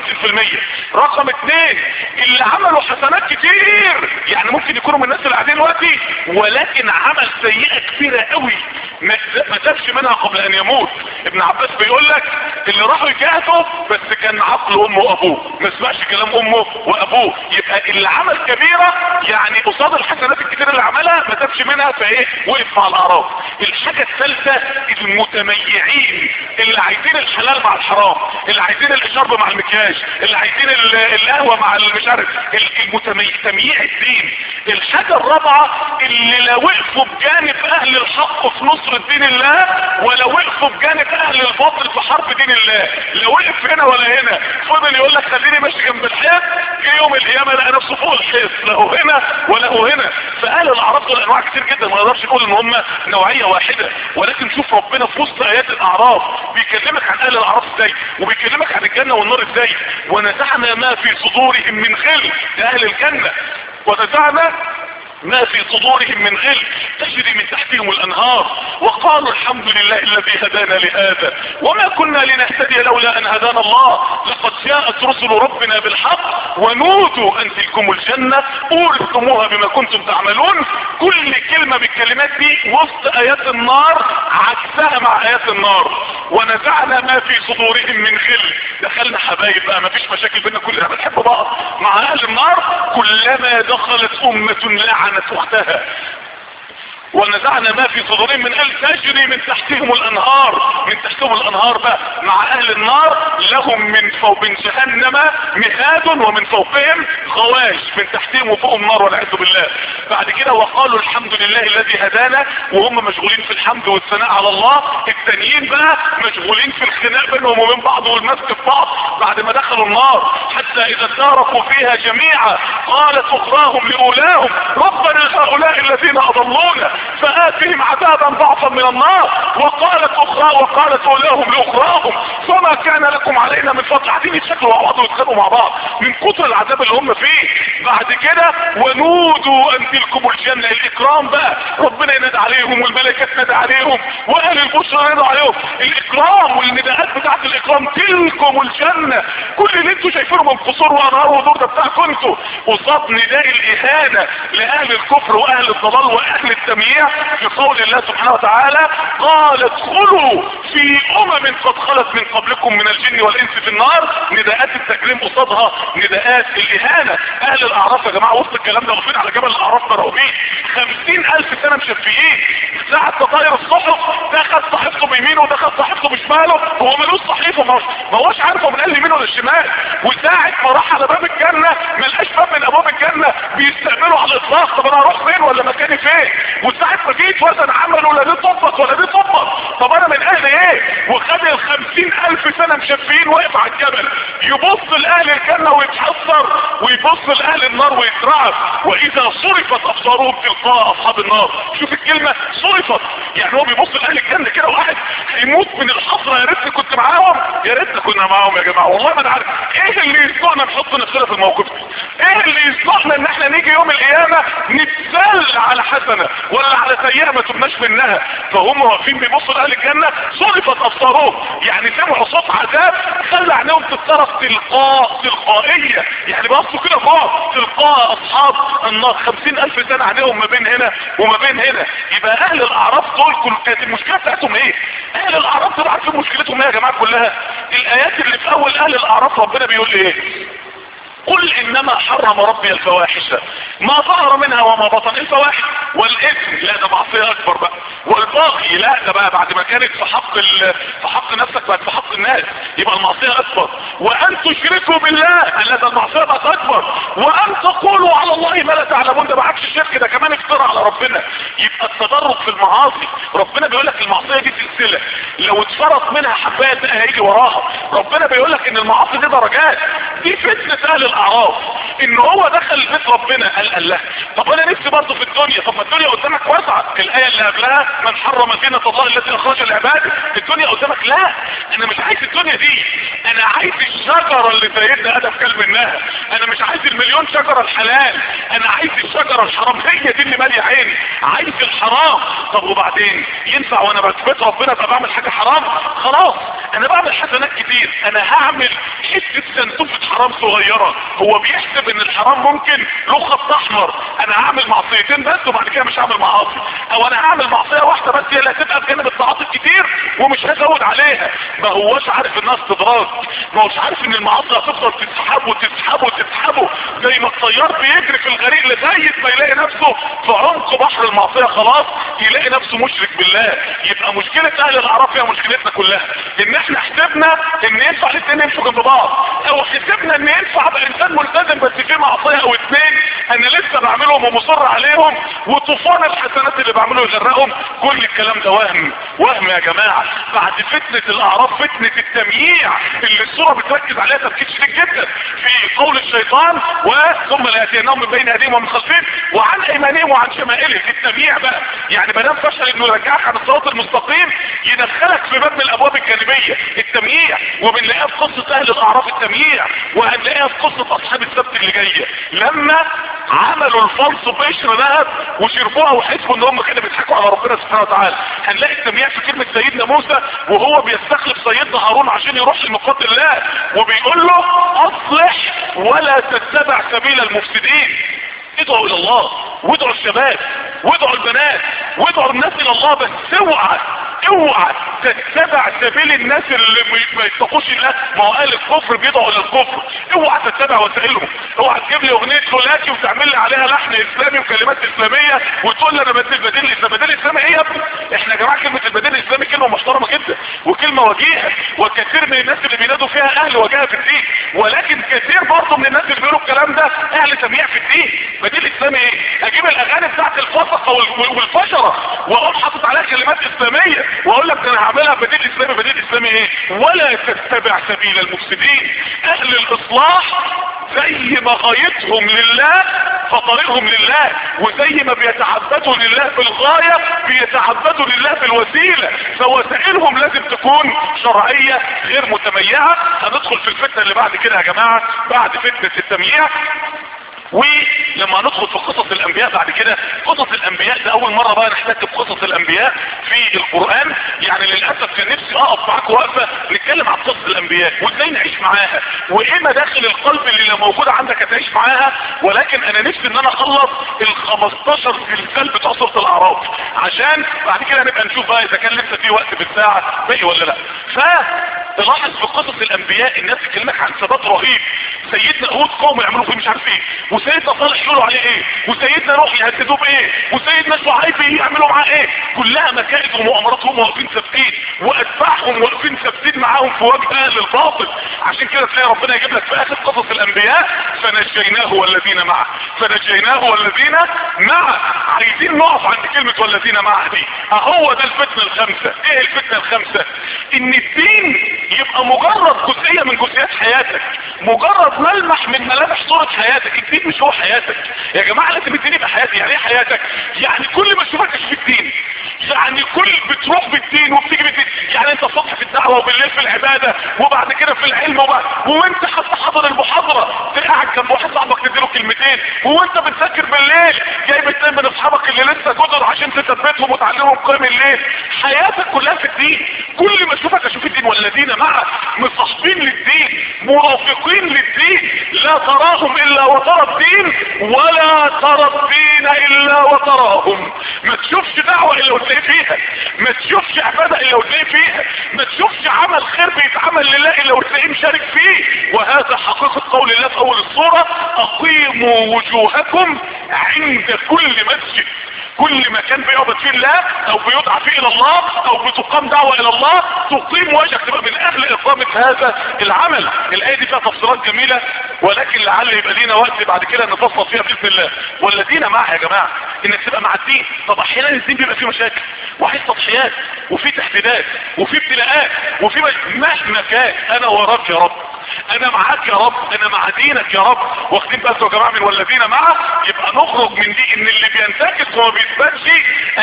رقم اثنين اللي عملوا حسنات كتير يعني ممكن يكونوا من الناس اللي قاعدين دلوقتي ولكن عمل سيئة كتيرة قوي ما ما تابش منها قبل ان يموت ابن عباس بيقول لك اللي راحوا يجاهدوا بس كان عقل امه وابوه ما سمعش كلام امه وابوه يبقى اللي عمل كبيرة يعني قصاد الحسنات الكتيرة اللي عملها ما تابش منها فايه وقف مع الاعراف الحاجة الثالثة المتميعين اللي عايزين الحلال مع الحرام اللي عايزين الشرب مع المكياج اللي عايزين القهوة مع مش عارف تمييع الدين الحاجة الرابعة اللي لا وقفوا بجانب اهل الحق في نصر دين الله ولا وقفوا بجانب اهل الباطل في حرب دين الله لا وقف هنا ولا هنا فضل يقول لك خليني ماشي جنب الحيط جه يوم القيامة لقى نفسه فوق الحيط لا هو هنا ولا هو هنا فاهل الاعراف دول انواع كتير جدا ما نقدرش نقول ان هم نوعية واحدة ولكن شوف ربنا في وسط ايات الاعراف بيكلمك عن اهل الاعراف ازاي وبيكلمك عن الجنة والنار ازاي ونزعنا ما في صدورهم من غل لاهل الجنة ونزعنا ما في صدورهم من غل تجري من تحتهم الانهار وقالوا الحمد لله الذي هدانا لهذا وما كنا لنهتدي لولا ان هدانا الله لقد جاءت رسل ربنا بالحق ونودوا ان تلكم الجنة اورثتموها بما كنتم تعملون كل كلمة بالكلمات دي وسط ايات النار عكسها مع ايات النار ونزعنا ما في صدورهم من غل دخلنا حبايب بقى ما فيش مشاكل بينا كلنا بنحب بعض مع اهل النار كلما دخلت امة لعنت اختها ونزعنا ما في صدورهم من قلب تجري من تحتهم الانهار من تحتهم الانهار بقى مع اهل النار لهم من فوق من جهنم مهاد ومن فوقهم غواش من تحتهم وفوقهم نار والعياذ بالله بعد كده وقالوا الحمد لله الذي هدانا وهم مشغولين في الحمد والثناء على الله التانيين بقى مشغولين في الخناق بينهم وبين بعض والمسك في بعض بعد ما دخلوا النار حتى اذا اداركوا فيها جميعا قالت اخراهم لاولاهم ربنا هؤلاء الذين اضلونا فآتهم عذابا ضعفا من النار وقالت اخرى وقالت اولاهم لاخراهم فما كان لكم علينا من فضل قاعدين يتشكلوا مع بعض ويتخانقوا مع بعض من كتر العذاب اللي هم فيه بعد كده ونودوا ان تلكم الجنة الاكرام بقى ربنا ينادى عليهم والملائكة تنادى عليهم واهل البشرى ينادى عليهم الاكرام والنداءات بتاعت الاكرام تلكم الجنة كل اللي انتوا شايفينه من قصور وانهار ودور ده بتاعكم انتوا قصاد نداء الاهانة لاهل الكفر واهل الضلال واهل التمييع في قول الله سبحانه وتعالى قال ادخلوا في امم قد خلت من قبلكم من الجن والانس في النار نداءات التكريم قصادها نداءات الاهانة اهل الاعراف يا جماعة وسط الكلام ده واقفين على جبل الاعراف مرعوبين خمسين الف سنة مشفيين ساعة تطاير الصحف دخل صحيفته بيمينه ودخل صحيفته بشماله هو ملوش صحيفه ما ما هوش عارفه من قال يمين ولا الشمال وساعة ما راح على باب الجنة ما لقاش باب من ابواب الجنة بيستقبلوا على الاطلاق طب انا اروح فين ولا مكاني فين وساعة ما جيت وزن عمل ولا دي طبق ولا دي طبق طب انا من اهل ايه وخد الخمسين الف سنة مشفيين واقف على الجبل يبص لاهل الجنة ويتحسر ويبص لاهل النار ويترعب واذا صرفت ابصارهم تلقاء اصحاب النار شوف الكلمة صرفت يعني هو بيبص لاهل الجنة كده واحد هيموت من الحسرة يا ريتني كنت معاهم يا ريتنا كنا معاهم يا جماعة والله ما انا عارف ايه اللي يسمعنا نحط نفسنا في الموقف ده ايه اللي يسمعنا ان احنا نيجي يوم القيامة نتسل على حسنة ولا على سيئة ما تبناش منها فهم واقفين بيبصوا لاهل الجنة صرفت ابصارهم يعني سمعوا صوت عذاب خلى عينيهم تتصرف تلقاء تلقائية يعني بصوا كده فوق تلقاء اصحاب النار خمسين الف سنة عينيهم ما بين هنا وما بين هنا يبقى اهل الاعراف دول كل كانت المشكلة بتاعتهم ايه اهل الاعراف دول عارفين مشكلتهم ايه يا جماعة كلها الايات اللي في اول اهل الاعراف ربنا بيقول ايه قل انما حرم ربي الفواحش ما ظهر منها وما بطن الفواحش والاثم لا ده معصيه اكبر بقى والباقي لا ده بقى بعد ما كانت في حق ال... في حق نفسك بقت في حق الناس يبقى المعصيه اكبر وان تشركوا بالله لا ده المعصيه بقت اكبر وان تقولوا على الله ما لا تعلمون ده ما عادش شرك ده كمان افترى على ربنا يبقى التدرج في المعاصي ربنا بيقول لك المعصيه دي سلسله لو اتفرط منها حبايه بقى هيجي وراها ربنا بيقول لك ان المعاصي دي درجات دي فتنه اهل الاعراف ان هو دخل بيت ربنا قال الله طب انا نفسي برضه في الدنيا طب ما الدنيا قدامك واسعه الايه اللي قبلها من حرم زينه الله التي اخرج العباد الدنيا قدامك لا انا مش عايز الدنيا دي انا عايز الشجره اللي سيدنا ادم كل منها انا مش عايز المليون شجره الحلال انا عايز الشجره الحرام هي دي اللي ماليه عيني عايز الحرام طب وبعدين ينفع وانا بثبت ربنا ابقى بعمل حاجه حرام خلاص انا بعمل حسنات كتير انا هعمل حته سنتوفه حرام صغيره هو بيحسب ان الحرام ممكن له خط احمر انا هعمل معصيتين بس وبعد كده مش هعمل معاصي او انا هعمل معصيه واحده بس هي اللي هتبقى بجانب الطاعات الكتير ومش هزود عليها ما هوش عارف انها استدراج ما هوش عارف ان المعاصي هتفضل تسحبه تسحبه تسحبه زي ما الطيار بيجري في الغريق لغايه ما يلاقي نفسه في عمق بحر المعصيه خلاص يلاقي نفسه مشرك بالله يبقى مشكله اهل الاعراف هي مشكلتنا كلها ان احنا حسبنا ان ينفع الاثنين يمشوا جنب بعض او حسبنا ان ينفع ابقى انسان ملتزم بس في معصيه او اثنين انا لسه بعملهم ومصر عليهم وطوفان الحسنات اللي بعمله يغرقهم كل الكلام ده وهم وهم يا جماعه بعد فتنه الاعراف فتنه التمييع اللي الصوره بتركز عليها تركيز شديد جدا في قول الشيطان وثم لا ياتينهم من بين ايديهم ومن خلفهم وعن ايمانهم وعن شمائلهم التمييع بقى يعني ما دام فشل انه يرجعك عن الصراط المستقيم يدخلك في باب من الابواب الجانبيه التمييع وبنلاقيها في قصه اهل الاعراف التمييع وهنلاقيها في قصه اصحاب السبت اللي جايه لما عملوا الفلس بقشر ذهب وشربوها وحسبوا ان هم كده بيضحكوا على ربنا سبحانه وتعالى هنلاقي التمييع في كلمه سيدنا موسى وهو بيستخلف سيدنا هارون عشان يروح لمقاتل الله وبيقول له اصلح ولا تتبع سبيل المفسدين ادعوا الى الله وادعوا الشباب وادعوا البنات وادعوا الناس الى الله بس اوعى اوعى تتبع سبيل الناس اللي ما يتقوش الله ما هو قال الكفر بيدعوا للكفر اوعى تتبع وسائلهم اوعى تجيب لي اغنيه لولاكي وتعمل لي عليها لحن اسلامي وكلمات اسلاميه وتقول لي انا بديل بديل الاسلام بديل الاسلامي ايه يا ابني احنا يا جماعه كلمه البديل الاسلامي كلمه محترمه جدا وكلمه وجيهه وكثير من الناس اللي بينادوا فيها اهل وجاهه في الدين ولكن كثير برضه من الناس اللي بيقولوا الكلام ده اهل تمييع في الدين بديل اسلامي ايه اجيب الاغاني بتاعت الفسقه والفشره واقوم حاطط عليها كلمات اسلاميه واقول لك ده انا هعملها بديل اسلامي بديل اسلامي ايه ولا تتبع سبيل المفسدين اهل الاصلاح زي ما غايتهم لله فطريقهم لله وزي ما بيتعبدوا لله في الغاية بيتعبدوا لله في الوسيلة فوسائلهم لازم تكون شرعية غير متميعة هندخل في الفتنة اللي بعد كده يا جماعة بعد فتنة التمييع ولما ندخل في قصص الانبياء بعد كده قصص الانبياء ده اول مرة بقى نحتك بقصص الانبياء في القرآن يعني للأسف كان نفسي اقف معاك وقفة نتكلم عن قصص الانبياء وازاي نعيش معاها وايه مداخل القلب اللي لو موجودة عندك هتعيش معاها ولكن انا نفسي ان انا اخلص ال 15 سلسال بتوع سورة الاعراف عشان بعد كده نبقى نشوف بقى اذا كان لسه في وقت في الساعة باقي ولا لا ف تلاحظ في قصص الانبياء الناس تكلمك عن ثبات رهيب سيدنا هود قوم يعملوا فيه مش عارف ايه وسيدنا صالح يقولوا عليه ايه وسيدنا نوح يهددوه بايه وسيدنا شعيب يعملوا معاه ايه كلها مكائد ومؤامرات هم واقفين ثابتين واتباعهم واقفين ثابتين معاهم في وجه اهل الباطل عشان كده تلاقي ربنا يجيب لك في اخر قصص الانبياء فنجيناه والذين معه فنجيناه والذين معه عايزين نقف عند كلمة والذين معه دي اهو ده الفتنة الخمسة ايه الفتنة الخمسة ان الدين يبقى مجرد جزئية من جزئيات حياتك مجرد ملمح من ملامح صورة حياتك الدين مش هو حياتك يا جماعة لازم الدين يبقى حياتي يعني ايه حياتك يعني كل ما اشوفك في الدين يعني كل بتروح بالدين وبتيجي بالدين يعني انت الصبح في الدعوة وبالليل في العبادة وبعد كده في العلم وبعد وانت حتى حاضر المحاضرة تقعد جنب واحد صاحبك تديله كلمتين وانت بتذاكر بالليل جايب اتنين من اصحابك اللي لسه جدر عشان تثبتهم وتعلمهم قيم الليل حياتك كلها في الدين كل ما اشوفك اشوف الدين والذين معك مصاحبين للدين مرافقين للدين لا تراهم الا وترى الدين ولا ترى الدين الا وتراهم ما تشوفش دعوة الا وتلاقي فيها ما تشوفش عبادة الا وتلاقي فيها ما تشوفش عمل خير بيتعمل لله الا وتلاقيه مشارك فيه وهذا حقيقة قول الله في اول الصورة اقيموا وجوهكم عند كل مسجد كل مكان بيعبد فيه الله او بيدعى فيه الى الله او بتقام دعوة الى الله تقيم وجهك تبقى من اهل اقامة هذا العمل الاية دي فيها تفصيلات جميلة ولكن لعل يبقى لينا وقت بعد كده نفصل فيها باذن الله والذين معها يا جماعة انك تبقى مع الدين طب احيانا الدين بيبقى فيه مشاكل وفي تضحيات وفي تحديدات وفي ابتلاءات وفي مهما كان انا وراك يا رب انا معاك يا رب انا مع دينك يا رب واخدين بالكم يا جماعه من والذين معه يبقى نخرج من دي ان اللي بينتكس وما بيثبتش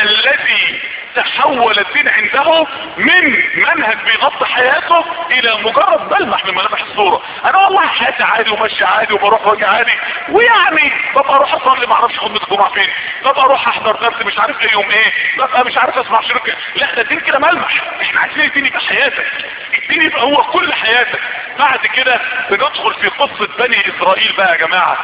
الذي تحول الدين عنده من منهج بيغطي حياته الى مجرد ملمح من ملامح الصورة انا والله حياتي عادي وماشي عادي وبروح واجي عادي ويعني ببقى اروح اصلي ما اعرفش خطبه الجمعه فين ببقى اروح احضر درس مش عارف ايه يوم ايه ببقى مش عارف اسمع شركه لا ده الدين كده ملمح احنا عايزين الدين يبقى حياتك الدين يبقى هو كل حياتك بعد كده بندخل في قصه بني اسرائيل بقى يا جماعه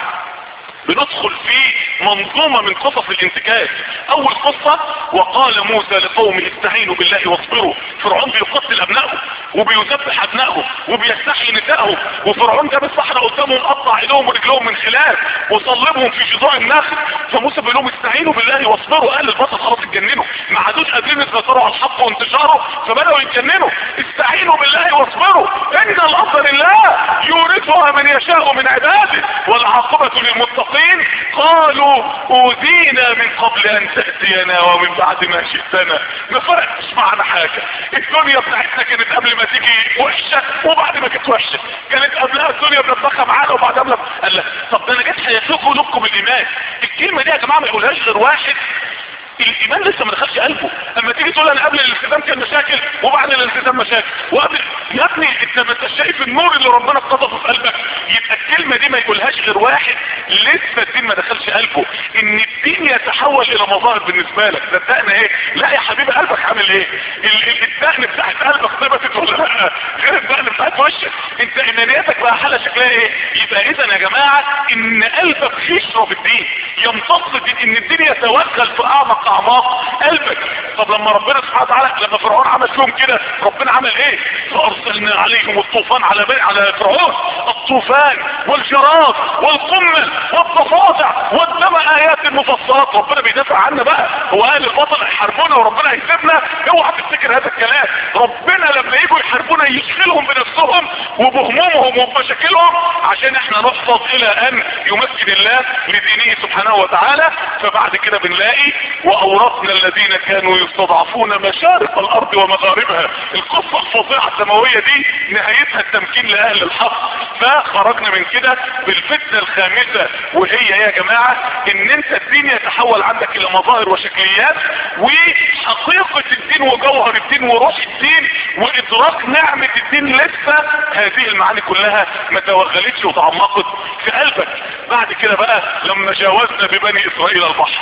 بندخل في منظومة من قصص الانتكاس اول قصة وقال موسى لقوم استعينوا بالله واصبروا فرعون بيقتل ابنائه وبيذبح ابنائه وبيستحي نسائه وفرعون جاب الصحراء قدامهم قطع ايدهم ورجلهم من خلاف وصلبهم في جذوع النخل فموسى بيقول لهم استعينوا بالله واصبروا اهل البطل خلاص اتجننوا ما عادوش قادرين يسيطروا على الحق وانتشاره فبداوا يتجننوا استعينوا بالله واصبروا ان الارض لله يورثها من يشاء من عباده والعاقبة للمتقين المتقين قالوا اوذينا من قبل ان تأتينا ومن بعد ما شئتنا ما فرقتش معنا حاجة الدنيا بتاعتنا كانت قبل ما تيجي وحشة وبعد ما كانت وحشة كانت قبلها الدنيا بنطبخها معانا وبعدها بنطبخ قال لا طب ده انا جيت هيسلكوا قلوبكم الايمان الكلمة دي يا جماعة ما يقولهاش غير واحد الايمان لسه ما دخلش قلبه اما تيجي تقول انا قبل الالتزام كان مشاكل وبعد الالتزام مشاكل وقبل يا ابني انت ما انت شايف النور اللي ربنا قذفه في قلبك يبقى الكلمه دي ما يقولهاش غير واحد لسه الدين ما دخلش قلبه ان الدين يتحول الى مظاهر بالنسبه لك صدقنا ايه لا يا حبيبي قلبك عامل ايه الدقن بتاعت قلبك ثبتت ولا لا غير الدقن بتاعت وشك انت ايمانياتك بقى حاله شكلها ايه يبقى اذا يا جماعه ان قلبك يشرب الدين يمتص الدين ان الدين يتوغل في اعمق اعماق قلبك طب لما ربنا سبحانه وتعالى لما فرعون عمل فيهم كده ربنا عمل ايه فارسلنا عليهم الطوفان على بني على فرعون الطوفان والجراد والقمل والضفادع والدم ايات مفصلات ربنا بيدافع عنا بقى هو اهل البطل يحاربونا وربنا هيسيبنا اوعى تفتكر هذا الكلام ربنا لما يجوا يحاربونا يشغلهم بنفسهم وبهمومهم وبمشاكلهم عشان احنا نحفظ الى ان يمكن الله لدينه سبحانه وتعالى فبعد كده بنلاقي واورثنا الذين كانوا يستضعفون مشارق الارض ومغاربها القصة الفظيعة الدموية دي نهايتها التمكين لاهل الحق فخرجنا من كده بالفتنة الخامسة وهي يا جماعة ان انت الدين يتحول عندك الى مظاهر وشكليات وحقيقة الدين وجوهر الدين وروح الدين وادراك نعمة الدين لسه هذه المعاني كلها ما توغلتش وتعمقت في قلبك بعد كده بقى لما جاوزنا ببني اسرائيل البحر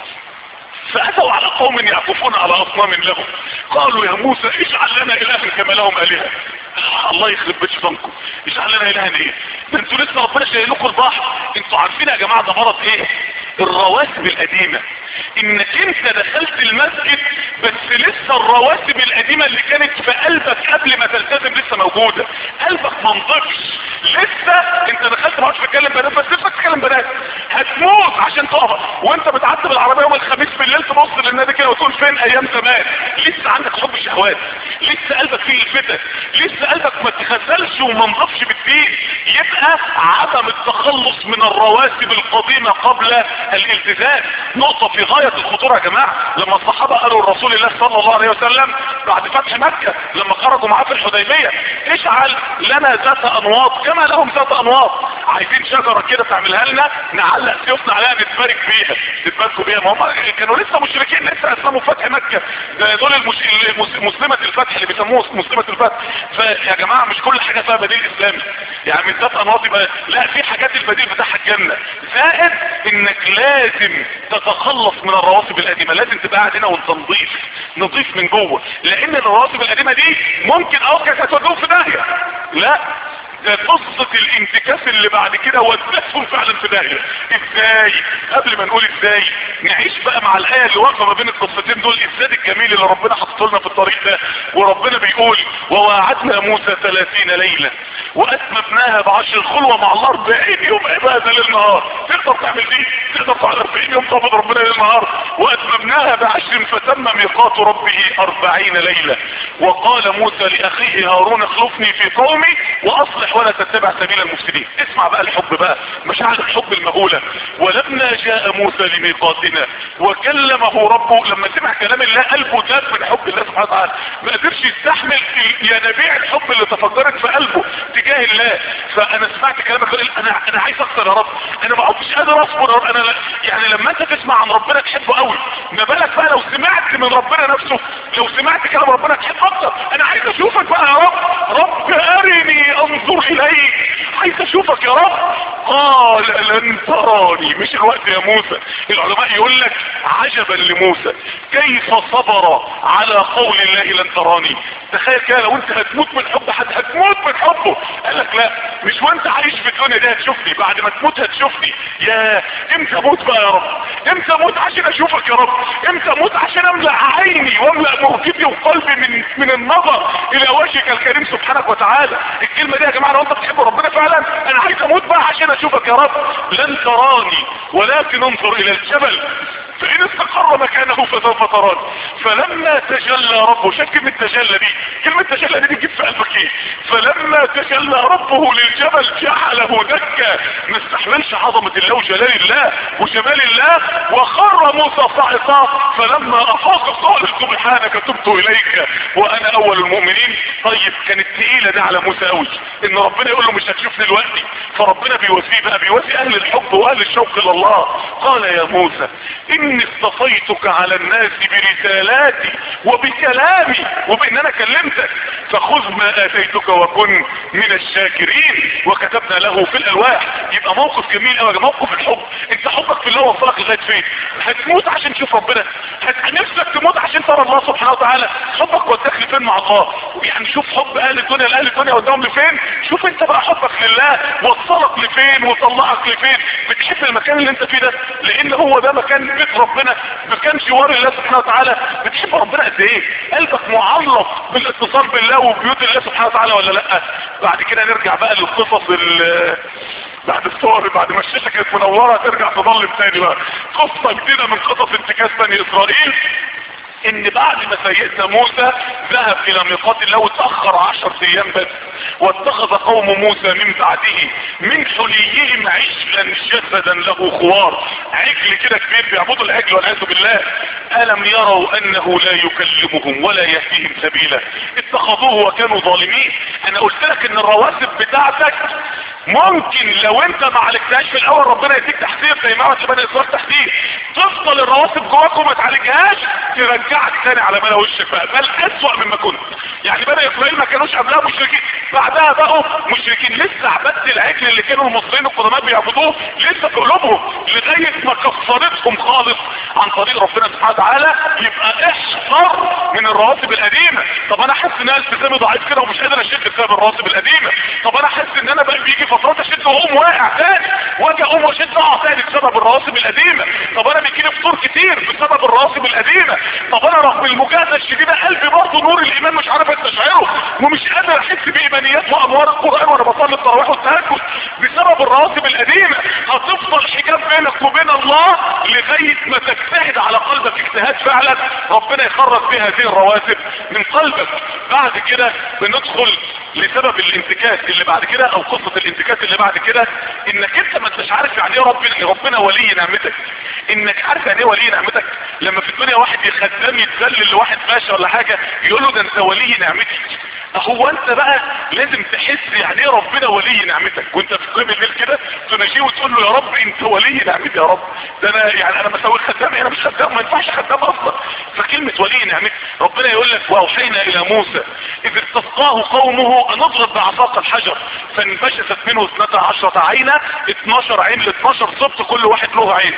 فأتوا على قوم يعكفون على أصنام لهم قالوا يا موسى اجعل لنا إلها كما لهم آلهة الله يخرب بيت شيطانكم اجعل لنا إلها ايه ده انتوا لسه ربنا شايل لكم البحر انتوا عارفين يا جماعة ده مرض ايه الرواسب القديمة انك انت دخلت المسجد بس لسه الرواسب القديمة اللي كانت في قلبك قبل ما تلتزم لسه موجودة قلبك ما نضفش لسه انت دخلت ما عادش بتكلم بنات بس لسه بتتكلم بنات هتموت عشان تقف وانت بتعدي بالعربية يوم الخميس بالليل تبص للنادي كده وتقول فين ايام زمان لسه عندك حب شهوات لسه قلبك فيه الفتن لسه قلبك ما تغسلش وما نضفش بالدين يبقى عدم التخلص من الرواسب القديمة قبل الالتزام نقطة في غاية الخطورة يا جماعة لما الصحابة قالوا الرسول الله صلى الله عليه وسلم بعد فتح مكة لما خرجوا معاه في الحديبية اجعل لنا ذات انواط كما لهم ذات انواط عايزين شجرة كده تعملها لنا نعلق سيوفنا عليها نتبارك بيها نتباركوا بيها ما هم كانوا لسه مشركين لسه اسلموا فتح مكة ده دول المش... المس... مسلمة الفتح اللي بيسموه مسلمة الفتح فيا جماعة مش كل حاجة فيها بديل اسلامي يعني من ذات انواط يبقى لا في حاجات البديل بتاعها الجنة زائد انك لازم تتخلص من الرواسب القديمة لازم تبقى قاعد هنا وانت نضيف نضيف من جوه لان الرواسب القديمة دي ممكن اه كانت هتودوه في داهية لا ده قصة الانتكاس اللي بعد كده ودتهم فعلا في داهية ازاي قبل ما نقول ازاي نعيش بقى مع الاية اللي واقفة ما بين القصتين دول الزاد الجميل اللي ربنا حطه لنا في الطريق ده وربنا بيقول وواعدنا موسى 30 ليلة واتممناها بعشر خلوة مع الله 40 يوم عبادة للنهار تقدر تعمل دي تقدر تعمل 40 يوم تعبد ربنا للنهار واتممناها بعشر فتم ميقات ربه 40 ليلة وقال موسى لاخيه هارون اخلفني في قومي واصلح ولا تتبع سبيل المفسدين اسمع بقى الحب بقى مشاعر الحب المهولة ولما جاء موسى لميقاتنا وكلمه ربه لما سمع كلام الله قلبه داب من حب الله سبحانه وتعالى ما قدرش يستحمل ينابيع الحب اللي تفجرت في قلبه تجاه الله فانا سمعت كلامك انا انا عايز اكتر يا رب انا ما عدتش قادر اصبر يا رب انا لا يعني لما انت تسمع عن ربنا تحبه قوي ما بالك بقى لو سمعت من ربنا نفسه لو سمعت كلام ربنا تحب اكتر انا عايز اشوفك بقى يا رب رب ارني انظر اليك عايز اشوفك يا رب قال لن تراني مش الوقت يا موسى العلماء يقول لك عجبا لموسى كيف صبر على قول الله لن تراني تخيل كده لو انت هتموت من حب حد هتموت من حبه قال لك لا مش وانت عايش في الدنيا دي هتشوفني بعد ما تموت هتشوفني يا امتى اموت بقى يا رب امتى اموت عشان اشوفك يا رب امتى اموت عشان املأ عيني واملأ موجتي وقلبي من من النظر الى وجهك الكريم سبحانك وتعالى الكلمة دي يا جماعة لو انت بتحب ربنا فعلا انا عايز اموت بقى عشان اشوفك يا رب لن تراني ولكن انظر الى الجبل فإن استقر مكانه فسوف تراني فلما تجلى ربه شايف كلمة تجلى دي كلمة تجلى دي بتجيب في قلبك ايه فلما تجلى ربه للجبل جعله دكا ما استحملش عظمة الله وجلال الله وجمال الله وخر موسى صاعقا فلما افاق قال سبحانك تبت اليك وانا اول المؤمنين طيب كانت تقيلة ده على موسى قوي ان ربنا يقول له مش هتشوفني دلوقتي فربنا بيواسيه بقى بيواسي اهل الحب واهل الشوق الى الله قال يا موسى اني اصطفيتك على الناس برسالاتي وبكلامي وبان انا كلمتك فخذ ما اتيتك وكن من الشاكرين وكتبنا له في الالواح يبقى موقف جميل قوي موقف الحب انت حبك في الله وصلك لغايه فين هتموت عشان تشوف ربنا هت... نفسك تموت عشان ترى الله سبحانه وتعالى حبك وداك لفين مع الله يعني شوف حب اهل الدنيا لاهل الدنيا قدامهم لفين شوف انت بقى حبك لله وصلك لفين وطلعك لفين بتحب المكان اللي انت فيه ده لان هو ده مكان بيت ربنا مكان جوار الله سبحانه وتعالى بتحب ربنا قد ايه قلبك معلق بالاتصال بالله وبيوت الله سبحانه وتعالى ولا لا بعد كده نرجع بقى للقصص بعد الصور بعد ما الشاشة كانت منورة ترجع تظلم تاني بقى قصة جديدة من قصص انتكاس بني اسرائيل ان بعد ما سيدنا موسى ذهب الى ميقات الله وتأخر عشر ايام بس واتخذ قوم موسى من بعده من حليهم عجلا جسدا له خوار عجل كده كبير بيعبدوا العجل والعياذ بالله الم يروا انه لا يكلمهم ولا يهديهم سبيلا اتخذوه وكانوا ظالمين انا قلت لك ان الرواتب بتاعتك ممكن لو انت ما عالجتهاش في الاول ربنا يديك تحذير زي ما عملت بني اسرائيل تحذير تفضل الرواتب جواك وما تعالجهاش ترجعك تاني على ملا وشك بقى بل اسوأ مما كنت يعني بني اسرائيل ما كانوش قبلها مشركين بعدها بقوا مشركين لسه عبادة العجل اللي كانوا المصريين القدماء بيعبدوه لسه في قلوبهم لغاية ما كفرتهم خالص عن طريق ربنا سبحانه وتعالى يبقى احذر من الرواتب القديمة طب انا حاسس ان انا التزامي ضعيف كده ومش قادر اشد بسبب الرواتب القديمة طب انا حاسس ان انا بقى بيجي فترات اشد واقوم واقع تاني واجي اقوم واشد اقع تاني بسبب الرواتب القديمة طب انا بيجيلي فطور كتير بسبب الرواتب القديمة طب انا رغم المجاهدة الشديدة قلبي برضه نور الايمان مش عارف استشعره ومش قادر احس بايمانيات وانوار القرآن وانا بصلي التراويح والتهجد بسبب الرواتب القديمة هتفضل حجاب بينك وبين الله لغاية ما تجتهد على قلبك اجتهاد فعلا ربنا يخرج بها هذه الرواتب من قلبك بعد كده بندخل لسبب الانتكاس اللي بعد كده او قصة الانتكاس اللي بعد كده انك انت ما انتش عارف يعني ايه ربنا ربنا ولي نعمتك انك عارف يعني ايه ولي نعمتك لما في الدنيا واحد خدام يتذلل لواحد باشا ولا حاجة يقول له ده انت ولي نعمتي هو انت بقى لازم تحس يعني ايه ربنا ولي نعمتك وانت في قيم الليل كده تناجيه وتقول له يا رب انت ولي نعمتي يا رب ده انا يعني انا مسوي خدام انا مش خدام ما ينفعش خدام اصلا فكلمة ولي نعمتي ربنا يقول لك واوحينا الى موسى اذ استسقاه قومه ان اضرب بعصاك الحجر فانبجست منه اثنتا عشرة عينة 12 عين ل 12 سبط كل واحد له عين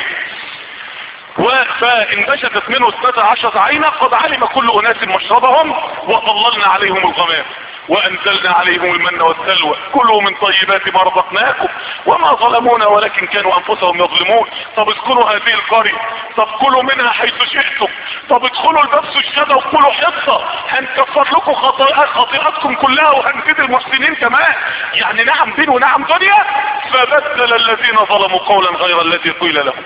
فانبشتت منه اثنتا عشرة عينة قد علم كل اناس مشربهم وظللنا عليهم الغمام وانزلنا عليهم المن والسلوى كلوا من طيبات ما رزقناكم وما ظلمونا ولكن كانوا انفسهم يظلمون طب اسكنوا هذه القرية طب كلوا منها حيث شئتم طب ادخلوا الباب سجادة وكلوا حصة هنكفر لكم خطيئات خطيئاتكم كلها وهنزيد المحسنين كمان يعني نعم دين ونعم دنيا فبدل الذين ظلموا قولا غير الذي قيل لهم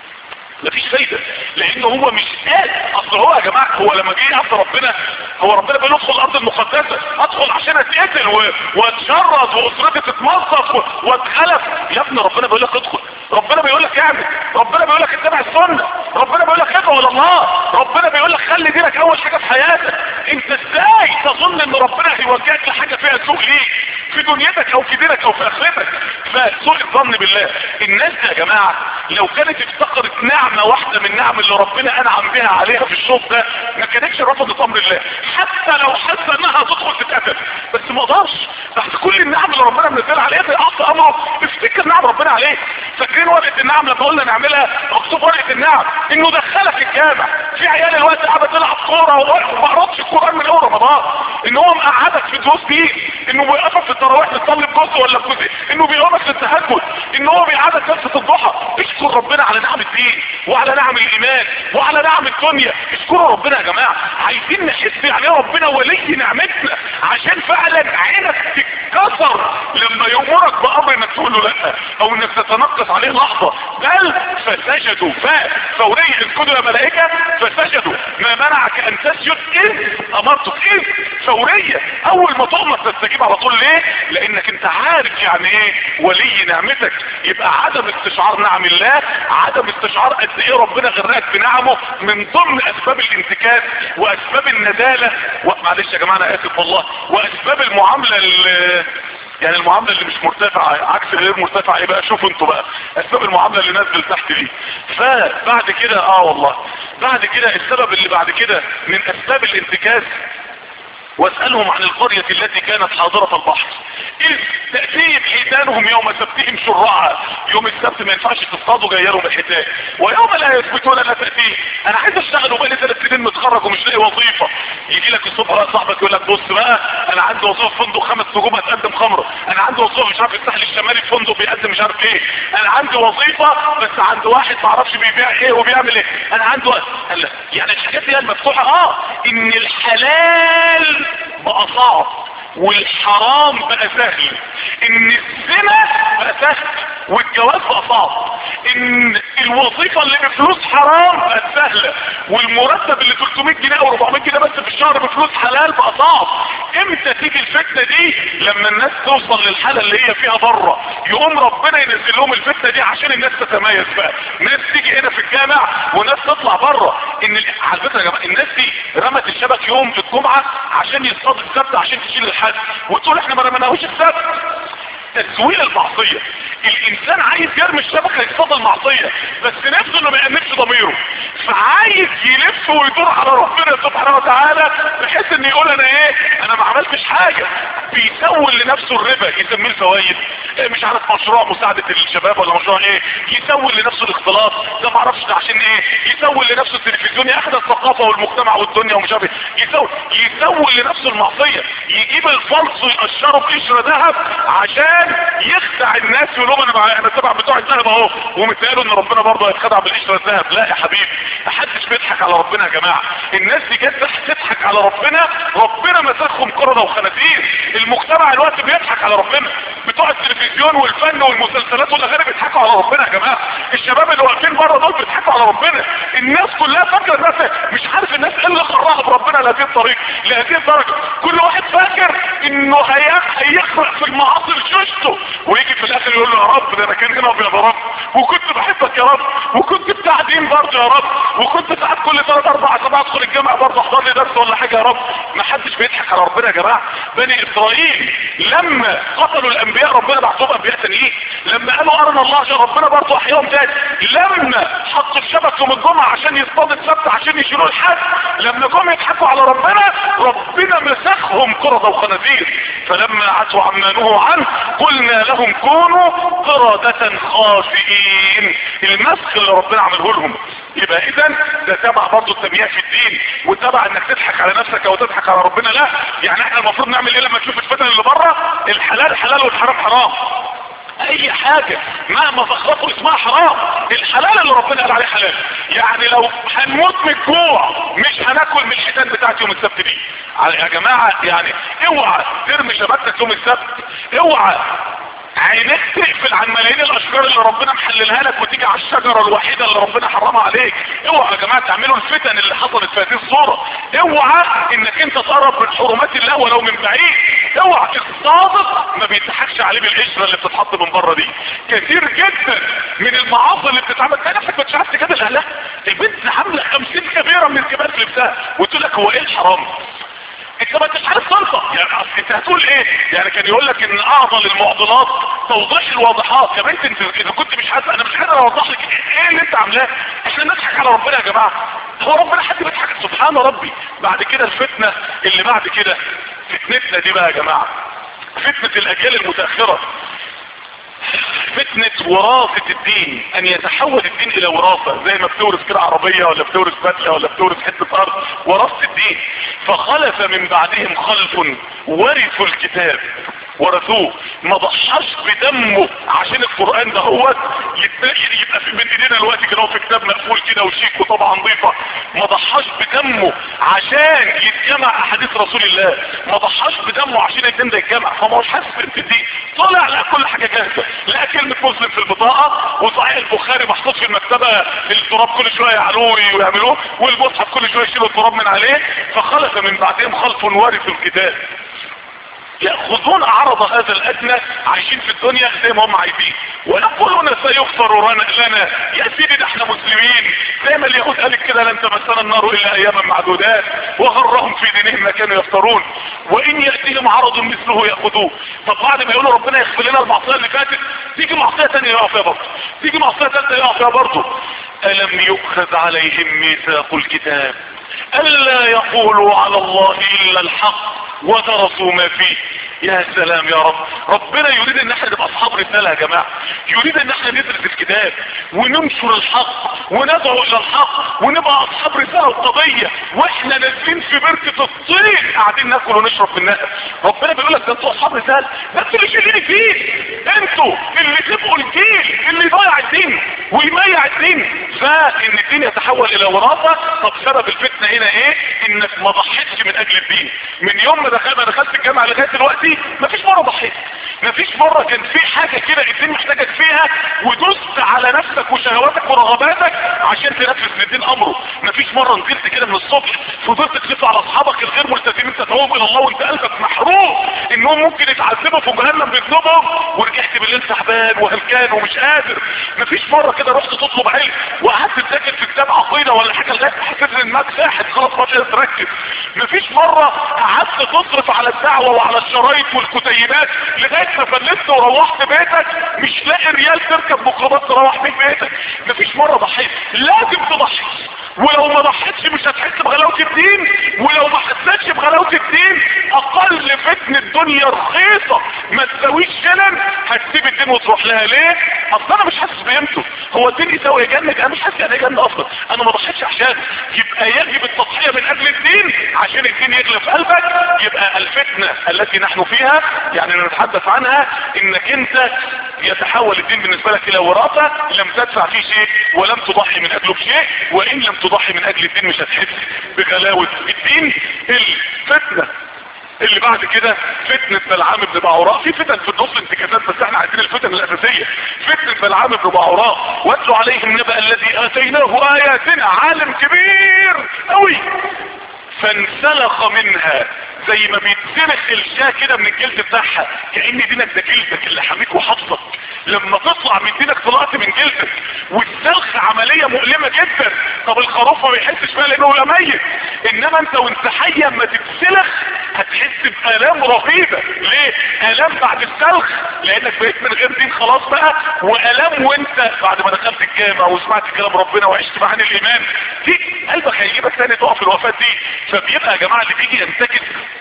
مفيش فايدة لان هو مش قال اصل هو يا جماعة هو لما جه عبد ربنا هو ربنا بيقول ادخل الارض المقدسة ادخل عشان اتقتل و- واتشرد واسرتي تتمزق و- واتخلف يا ابني ربنا بيقول لك ادخل ربنا بيقول لك اعمل ربنا بيقول لك اتبع السنة ربنا بيقول لك ادعو الى الله ربنا بيقول لك خلي دينك اول حاجة في حياتك انت ازاي تظن ان ربنا هيوجهك لحاجة فيها سوء ليك في دنيتك او في دينك او في اخرتك فسوء الظن بالله الناس دي يا جماعة لو كانت افتقرت نعمة واحدة من نعم اللي ربنا انعم بها عليها في الشوط ده ما كانتش رفضت امر الله حتى لو حاسه انها تدخل تتقتل بس ما اقدرش تحت كل النعم اللي ربنا منزلها عليها في اعطى امره افتكر نعم ربنا عليك فاكرين ورقه النعم لما قلنا نعملها مكتوب ورقه النعم انه دخلك الجامع في عيال الوقت قاعده تلعب كوره وما قرأتش القران من اول رمضان ان هو مقعدك في دروس دين انه بيوقفك في التراويح تصلي بجزء ولا بجزء انه بيقومك للتهجد ان هو بيقعدك جلسه الضحى اشكر ربنا على نعم الدين وعلى نعم الايمان وعلى نعم الدنيا اشكروا ربنا يا جماعه عايزين نحس يعني ايه ربنا ولي نعمتنا عشان فعلا عينك تتكسر لما يامرك بامر انك تقول له لا او انك تتنقص عليه لحظه بل فسجدوا ف فوريا اسجدوا يا ملائكه فسجدوا ما منعك ان تسجد اذ امرتك اذ فوريا اول ما تؤمر تستجيب على طول ليه لانك انت عارف يعني ايه ولي نعمتك يبقى عدم استشعار نعم الله عدم استشعار قد ايه ربنا غرقك بنعمه من ضمن اسباب الانتكاس واسباب الندالة معلش يا جماعة انا اسف والله واسباب المعاملة اللي يعني المعاملة اللي مش مرتفعة عكس غير مرتفعة ايه بقى شوفوا انتوا بقى اسباب المعاملة اللي نازل تحت دي فبعد كده اه والله بعد كده السبب اللي بعد كده من اسباب الانتكاس واسألهم عن القرية التي كانت حاضرة البحر اذ تأتيهم حيتانهم يوم سبتهم شرعا يوم السبت ما ينفعش تصطادوا جايلهم الحيتان ويوم لا يثبتون لا تأتيه انا عايز اشتغل وبقالي ثلاث سنين متخرج ومش لاقي وظيفة يجي لك الصبح بقى صاحبك يقول لك بص بقى انا عندي وظيفة في فندق خمس نجوم هتقدم خمرة انا عندي وظيفة مش عارف الساحل الشمالي في فندق بيقدم مش عارف ايه انا عندي وظيفة بس عند واحد ما اعرفش بيبيع ايه وبيعمل ايه انا عندي وقت قال لك يعني الحاجات دي المفتوحة اه ان الحلال بقى صعب والحرام بقى سهل ان الزنا بقى سهل والجواز بقى صعب ان الوظيفة اللي بفلوس حرام بقت سهلة والمرتب اللي 300 جنيه او 400 جنيه بس في الشهر بفلوس حلال بقى صعب امتى تيجي الفتنة دي لما الناس توصل للحالة اللي هي فيها بره يقوم ربنا ينزل لهم الفتنة دي عشان الناس تتميز بقى ناس تيجي هنا في الجامع وناس تطلع بره ان ال- على فكرة يا جماعة الناس دي رمت الشبك يوم الجمعة عشان يصطاد السبت عشان تشيل الحد وتقول احنا ما رمناهوش السبت تسويل المعصية الانسان عايز يرمي الشبكة يصطاد المعصية بس نفسه انه ما يأنبش ضميره فعايز يلف ويدور على ربنا سبحانه وتعالى بحيث ان يقول انا ايه انا ما عملتش حاجة بيسول لنفسه الربا يسميه الفوائد إيه مش عارف مشروع مساعدة الشباب ولا مشروع ايه يسول لنفسه الاختلاط ده ما اعرفش ده عشان ايه يسول لنفسه التلفزيون ياخد الثقافة والمجتمع والدنيا ومش عارف إيه. يسول يسول لنفسه المعصية يجيب الفلس ويقشره بقشرة ذهب عشان يخدع الناس يقول لهم انا مع- انا تبع بتوع الذهب اهو ومتقالوا ان ربنا برضه هيتخدع بالقشرة الذهب لا يا حبيبي محدش بيضحك على ربنا يا جماعة الناس دي جت تضحك على ربنا ربنا مسخهم قردة وخنازير المجتمع الوقت بيضحك على ربنا بتوع التلفزيون والفن والمسلسلات والاغاني بيضحكوا على ربنا يا جماعة الشباب اللي واقفين بره دول بيضحكوا على ربنا الناس كلها فاكره الناس مش عارف الناس ايه اللي قرها بربنا لهذه الطريق لهذه الدرجة كل واحد فاكر انه هي- هيخرق في المعاصي لشوشته ويجي في الاخر يقول له يا رب ده انا كان هنا ابيض يا رب وكنت بحبك يا رب وكنت بتاع دين برضه يا رب وكنت ساعات كل ثلاث اربع اسابيع ادخل الجامع برضه احضر لي درس ولا حاجه يا رب ما حدش بيضحك على ربنا يا جماعه بني اسرائيل لما قتلوا الانبياء ربنا بعتهم انبياء تانيين لما قالوا ارنا الله عشان ربنا برضه احياهم تاني لما حطوا الشبك يوم الجمعه عشان يصطاد السبت عشان يشيلوا الحد لما جم يضحكوا على ربنا ربنا مسخهم قردة وخنازير فلما عتوا عما نهوا عنه قلنا لهم كونوا قردة خاسئين المسخ اللي ربنا عمله لهم يبقى اذا ده تبع برضه التمييع في الدين وتبع انك تضحك على نفسك او تضحك على ربنا لا يعني احنا المفروض نعمل ايه لما نشوف الفتن اللي بره الحلال حلال والحرام حرام اي حاجة مهما زخرفوا اسمها حرام الحلال اللي ربنا قال عليه حلال يعني لو هنموت من الجوع مش هناكل من الحيتان بتاعت يوم السبت دي يا جماعة يعني اوعى ترمي شبكتك يوم السبت اوعى عينك تقفل عن ملايين الاشجار اللي ربنا محللها لك وتيجي على الشجرة الوحيدة اللي ربنا حرمها عليك اوعى يا جماعة تعملوا الفتن اللي حصلت في هذه الصورة اوعى انك انت تقرب من حرمات الله ولو من بعيد اوعى الصادق ما بيضحكش عليه بالقشرة اللي بتتحط من بره دي كتير جدا من المعاصي اللي بتتعمل تلاقي نفسك ما عارف تجادل اهلها البنت عامله 50 كبيره من الكبار في لبسها وتقول لك هو ايه الحرام انت ما انتش عارف تنطق يعني اصل انت هتقول ايه يعني كان يقول لك ان اعظم المعضلات توضيح الواضحات يا بنت انت اذا كنت مش حاسس انا مش قادر اوضح لك ايه اللي انت عاملاه احنا نضحك على ربنا يا جماعه هو ربنا حد بيضحك سبحان ربي بعد كده الفتنه اللي بعد كده فتنتنا دي بقى يا جماعه فتنه الاجيال المتاخره فتنة وراثة الدين ان يتحول الدين الى وراثة زي ما بتورث كده عربية ولا بتورث فتلة ولا بتورث حتة ارض وراثة الدين فخلف من بعدهم خلف ورثوا الكتاب ورثوه ما ضحاش بدمه عشان القرآن ده هو يبقى في بين ايدينا دلوقتي كده هو في كتاب مقفول كده وشيك وطبعا نظيفة ما ضحاش بدمه عشان يتجمع احاديث رسول الله ما ضحاش بدمه عشان الدين ده يتجمع فما هوش حاسس بالدين طلع لا كل حاجة جاهزة لا كلمة مسلم في البطاقة وصحيح البخاري محطوط في المكتبة التراب كل شوية يعلوه ويعملوه والمصحف كل شوية يشيلوا التراب من عليه فخلف من بعدهم خلف ورثوا الكتاب يأخذون عرض هذا الأدنى عايشين في الدنيا زي ما هم عايزين ويقولون سيغفر لنا يا سيدي ده احنا مسلمين زي ما اليهود قالت كده لن تمسنا النار الا اياما معدودات وغرهم في دينهم ما كانوا يفترون وان يأتيهم عرض مثله يأخذوه طب بعد ما يقولوا ربنا يغفر لنا المعصية اللي فاتت تيجي معصية تانية يقع فيها برضه تيجي معصية تالتة يقع فيها برضه ألم يؤخذ عليهم ميثاق الكتاب ألا يقولوا على الله إلا الحق ودرسوا ما فيه يا سلام يا رب ربنا يريد ان احنا نبقى اصحاب رسالة يا جماعة يريد ان احنا ندرس الكتاب وننشر الحق وندعو الى الحق ونبقى اصحاب رسالة وقضية واحنا نازلين في بركة الطين قاعدين ناكل ونشرب في النهر ربنا بيقول لك ده انتوا اصحاب رسالة ده انتوا اللي شايلين فيه انتوا اللي تبقوا الجيل اللي يضيع الدين ويميع الدين فان الدين يتحول الى وراثة طب سبب الفتنة هنا ايه انك ما ضحيتش من اجل الدين من يوم ما دخلت ما دخلت الجامعة لغاية دلوقتي مفيش مرة ضحيت مفيش مرة كان في حاجة كده الدين محتاجك فيها ودست على نفسك وشهواتك ورغباتك عشان تنفذ للدين امره مفيش مرة نزلت كده من الصبح فضلت تلف على اصحابك الغير ملتزمين تدعوهم الى الله وانت قلبك محروق انهم ممكن يتعذبوا في جهنم بذنوبهم ورجعت بالليل تعبان وهلكان ومش قادر مفيش مرة كده رحت تطلب علم وقعدت تذاكر في كتاب عقيدة ولا حاجة لغاية ما حسيت ان دماغك ساحت خلاص ما تقدر تركز مفيش مرة قعدت تصرف على الدعوة وعلى الشرايط والكتيبات لغاية ما فلست وروحت بيتك مش لاقي ريال تركب ميكروباص تروح بيه بيتك مفيش مرة ضحيت لازم تضحي ولو ما ضحيتش مش هتحس بغلاوة الدين ولو ما حسيتش بغلاوة الدين اقل فتن الدنيا رخيصة ما تساويش شلن هتسيب الدين وتروح لها ليه اصل انا مش حاسس بقيمته هو الدين يساوي جنة انا مش حاسس يعني ايه جنة اصلا انا ما ضحيتش عشان يبقى يجب التضحية من اجل الدين عشان الدين يغلب قلبك يبقى الفتنة التي نحن فيها يعني نتحدث عنها انك انت يتحول الدين بالنسبة لك الى وراثة لم تدفع فيه شيء ولم تضحي من اجله بشيء وان لم تضحي من اجل الدين مش هتحس بغلاوة الدين الفتنة اللي بعد كده فتنة بلعام بن بعوراء في فتن في النص انتكاسات بس احنا عايزين الفتن الاساسية فتنة بلعام بن بعوراء واتلوا عليهم نبأ الذي اتيناه اياتنا عالم كبير قوي فانسلخ منها زي ما بيتسلخ الشاه كده من الجلد بتاعها كأن دينك ده جلدك اللي حميك وحفظك لما تطلع من دينك طلعت من جلدك والسلخ عملية مؤلمة جدا طب الخروف ما بيحسش بقى لانه لا ميت انما انت وانت حي اما تتسلخ هتحس بآلام رهيبة ليه آلام بعد السلخ لانك بقيت من غير دين خلاص بقى وآلام وانت بعد ما دخلت الجامع وسمعت كلام ربنا وعشت معاني الايمان دي قلبك هيجيبك تاني تقف في الوفاة دي فبيبقى يا جماعة اللي بيجي ينتكس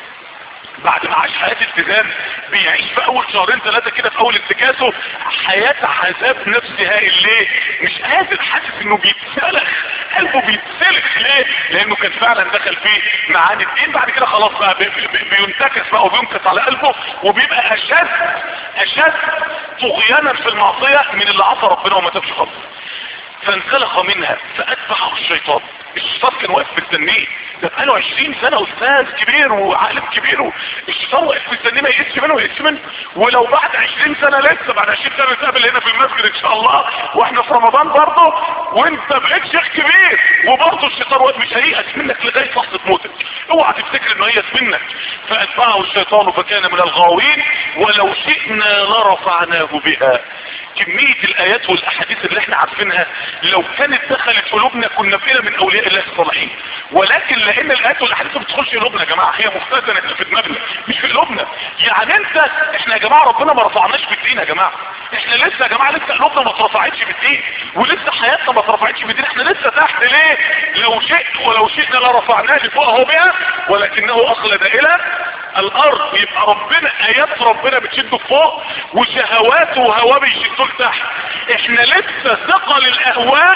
بعد ما عاش حياة التزام بيعيش في اول شهرين ثلاثة كده في اول انتكاسه حياة عذاب نفسي هائل ليه مش قادر حاسس انه بيتسلخ قلبه بيتسلخ ليه لانه كان فعلا دخل فيه معاني الدين بعد كده خلاص بقى بي بي بينتكس بقى وبينكس على قلبه وبيبقى اشد اشد طغيانا في المعصية من اللي عصى ربنا وما تبش خالص فانسلخ منها فاتبعه الشيطان الشيطان كان واقف مستنيه ده بقاله 20 سنة استاذ كبير وعالم كبير الشيطان واقف مستنيه ما يقسش منه ويقسش منه ولو بعد 20 سنة لسه بعد 20 سنة نتقابل هنا في المسجد ان شاء الله واحنا في رمضان برضه وانت بقيت شيخ كبير وبرضه الشيطان واقف مش هيئس منك لغاية لحظة موتك اوعى تفتكر انه هيئس منك فاتبعه الشيطان فكان من الغاوين ولو شئنا لرفعناه بها كمية الايات والاحاديث اللي احنا عارفينها لو كانت دخلت قلوبنا كنا بقينا من اولياء الله الصالحين ولكن لان الايات والاحاديث ما بتدخلش قلوبنا يا جماعة هي مختزنة في دماغنا مش في قلوبنا يعني انت احنا يا جماعة ربنا ما رفعناش بالدين يا جماعة احنا لسه يا جماعة لسه قلوبنا ما اترفعتش بالدين ولسه حياتنا ما اترفعتش بالدين احنا لسه تحت ليه لو شئت ولو شئنا لرفعناه لفوقه بها ولكنه اخلد الى الارض يبقى ربنا ايات ربنا بتشده فوق وشهواته وهواه بيشدوه لتحت احنا لسه ثقل الاهواء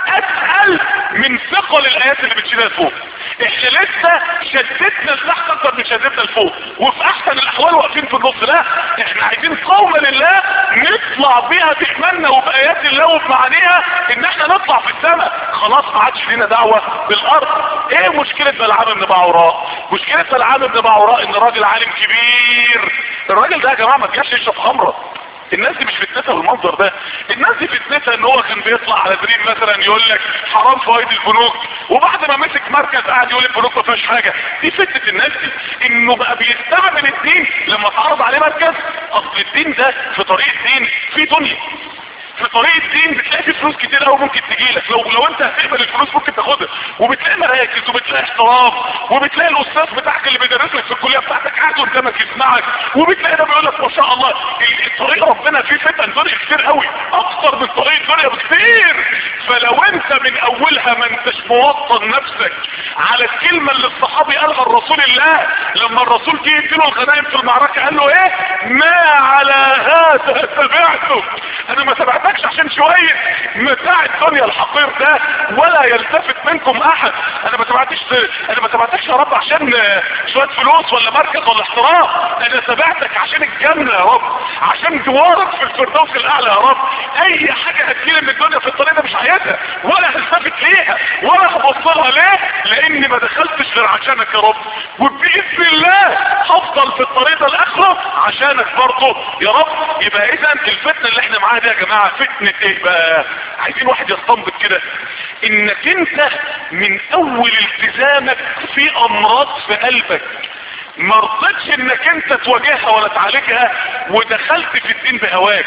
اسهل من ثقل الايات اللي بتشدها لفوق احنا لسه شدتنا لتحت اكتر من شدتنا لفوق وفي احسن الاحوال واقفين في النص لا احنا عايزين قومة لله نطلع بيها بايماننا وبايات الله وبمعانيها ان احنا نطلع في السماء خلاص ما عادش لينا دعوة بالارض ايه مشكلة بلعام بن بعوراء مشكلة بلعام بن بعوراء ان راجل عالم كبير الراجل ده يا جماعة ما بيجيش يشرب خمرة الناس دي مش فتنتها بالمنظر ده الناس دي فتنتها ان هو كان بيطلع على دريم مثلا يقول لك حرام فوائد البنوك وبعد ما مسك مركز قاعد يقول البنوك ما فيهاش حاجه دي فتنه الناس دي انه بقى بيستعمل الدين لما اتعرض عليه مركز اصل الدين ده في طريق الدين في دنيا في طريق الدين بتلاقي في فلوس كتير قوي ممكن تجيلك لو لو انت هتقبل الفلوس ممكن تاخدها وبتلاقي مراكز وبتلاقي احترام وبتلاقي الاستاذ بتاعك اللي بيدرس لك في الكليه بتاعتك قاعد قدامك يسمعك وبتلاقي ده بيقول لك ما شاء الله الطريق ربنا فيه فتن دنيا كتير قوي اكتر من طريق الدنيا بكتير فلو انت من اولها ما انتش موطن نفسك على الكلمه اللي الصحابي قالها لرسول الله لما الرسول جه يديله الغنائم في المعركه قال له ايه ما على هذا تبعته انا ما تبعتكش عشان شويه متاع الدنيا الحقير ده ولا يلتفت منكم احد انا ما تبعتش انا ما تبعتكش يا رب عشان شويه فلوس ولا مركز والاحترام انا تبعتك عشان الجنة يا رب عشان جوارك في الفردوس الاعلى يا رب اي حاجة هتجيلي من الدنيا في الطريق ده مش عايزها ولا هلتفت ليها ولا هبص لها ليه لاني ما دخلتش غير عشانك يا رب وباذن الله هفضل في الطريق ده الاخره عشانك برضه يا رب يبقى اذا الفتنه اللي احنا معاها دي يا جماعه فتنه ايه بقى عايزين واحد يستنبط كده انك انت من اول التزامك في امراض في قلبك ما رضيتش انك انت تواجهها ولا تعالجها ودخلت في الدين بهواك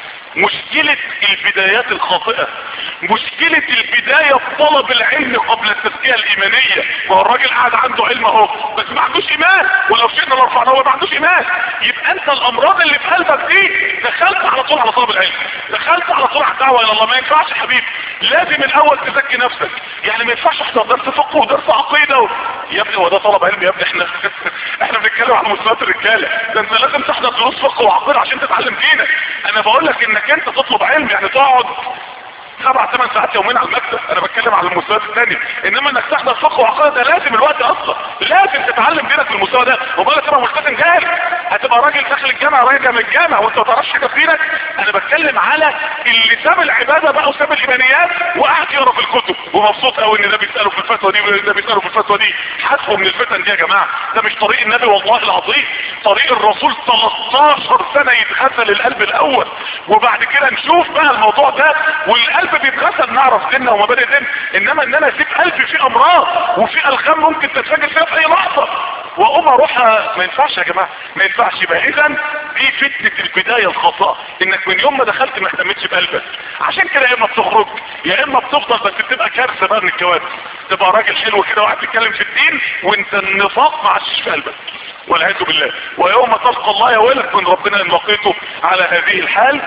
مشكلة البدايات الخاطئة مشكلة البداية بطلب العلم قبل التزكية الايمانية ما هو الراجل قاعد عنده علم اهو بس ما عندوش ايمان ولو شئنا لرفعناه هو ما عندوش ايمان يبقى انت الامراض اللي في قلبك دي دخلت على طول على طلب العلم دخلت على طول على الدعوة الى الله ما ينفعش يا حبيبي لازم الاول تزكي نفسك يعني ما ينفعش احضر درس فقه ودرس عقيدة و... يا ابني هو ده طلب علم يا ابني احنا احنا بنتكلم عن مستويات الرجاله ده انت لازم تحضر دروس فقه وعقيدة عشان تتعلم دينك انا بقول لك انك انت تطلب علم يعني تقعد سبع ثمان ساعات يومين على المكتب انا بتكلم على المستويات الثانيه انما انك تحضر فقه وعقيده ده لازم الوقت اصلا لازم تتعلم دينك في المستوى ده وبالك تبقى ملتزم جاهل هتبقى راجل داخل الجامعه راجع من الجامعه وانت ما تعرفش حاجه في دينك انا بتكلم على اللي ساب العباده بقى وساب الايمانيات وقعد يقرا في الكتب ومبسوط قوي ان ده بيساله في الفتوى دي وده بيساله في الفتوى دي حاسبه من الفتن دي يا جماعه ده مش طريق النبي والله العظيم طريق الرسول 13 سنه يتغسل القلب الاول وبعد كده نشوف بقى الموضوع ده والقلب بيتغسل نعرف ديننا ومبادئ دين انما ان انا اسيب قلبي فيه امراض وفي الغام ممكن تتفجر فيها في اي لحظه واقوم اروح ما ينفعش يا جماعه ما ينفعش يبقى اذا دي فتنه البدايه الخاطئه انك من يوم ما دخلت ما اهتمتش بقلبك عشان كده يا اما بتخرج يا اما بتفضل بس بتبقى كارثه بقى من الكوارث تبقى راجل حلو كده وقاعد تتكلم في الدين وانت النفاق ما عادش في قلبك والعياذ بالله ويوم تلقى الله يا ويلك من ربنا ان لقيته على هذه الحال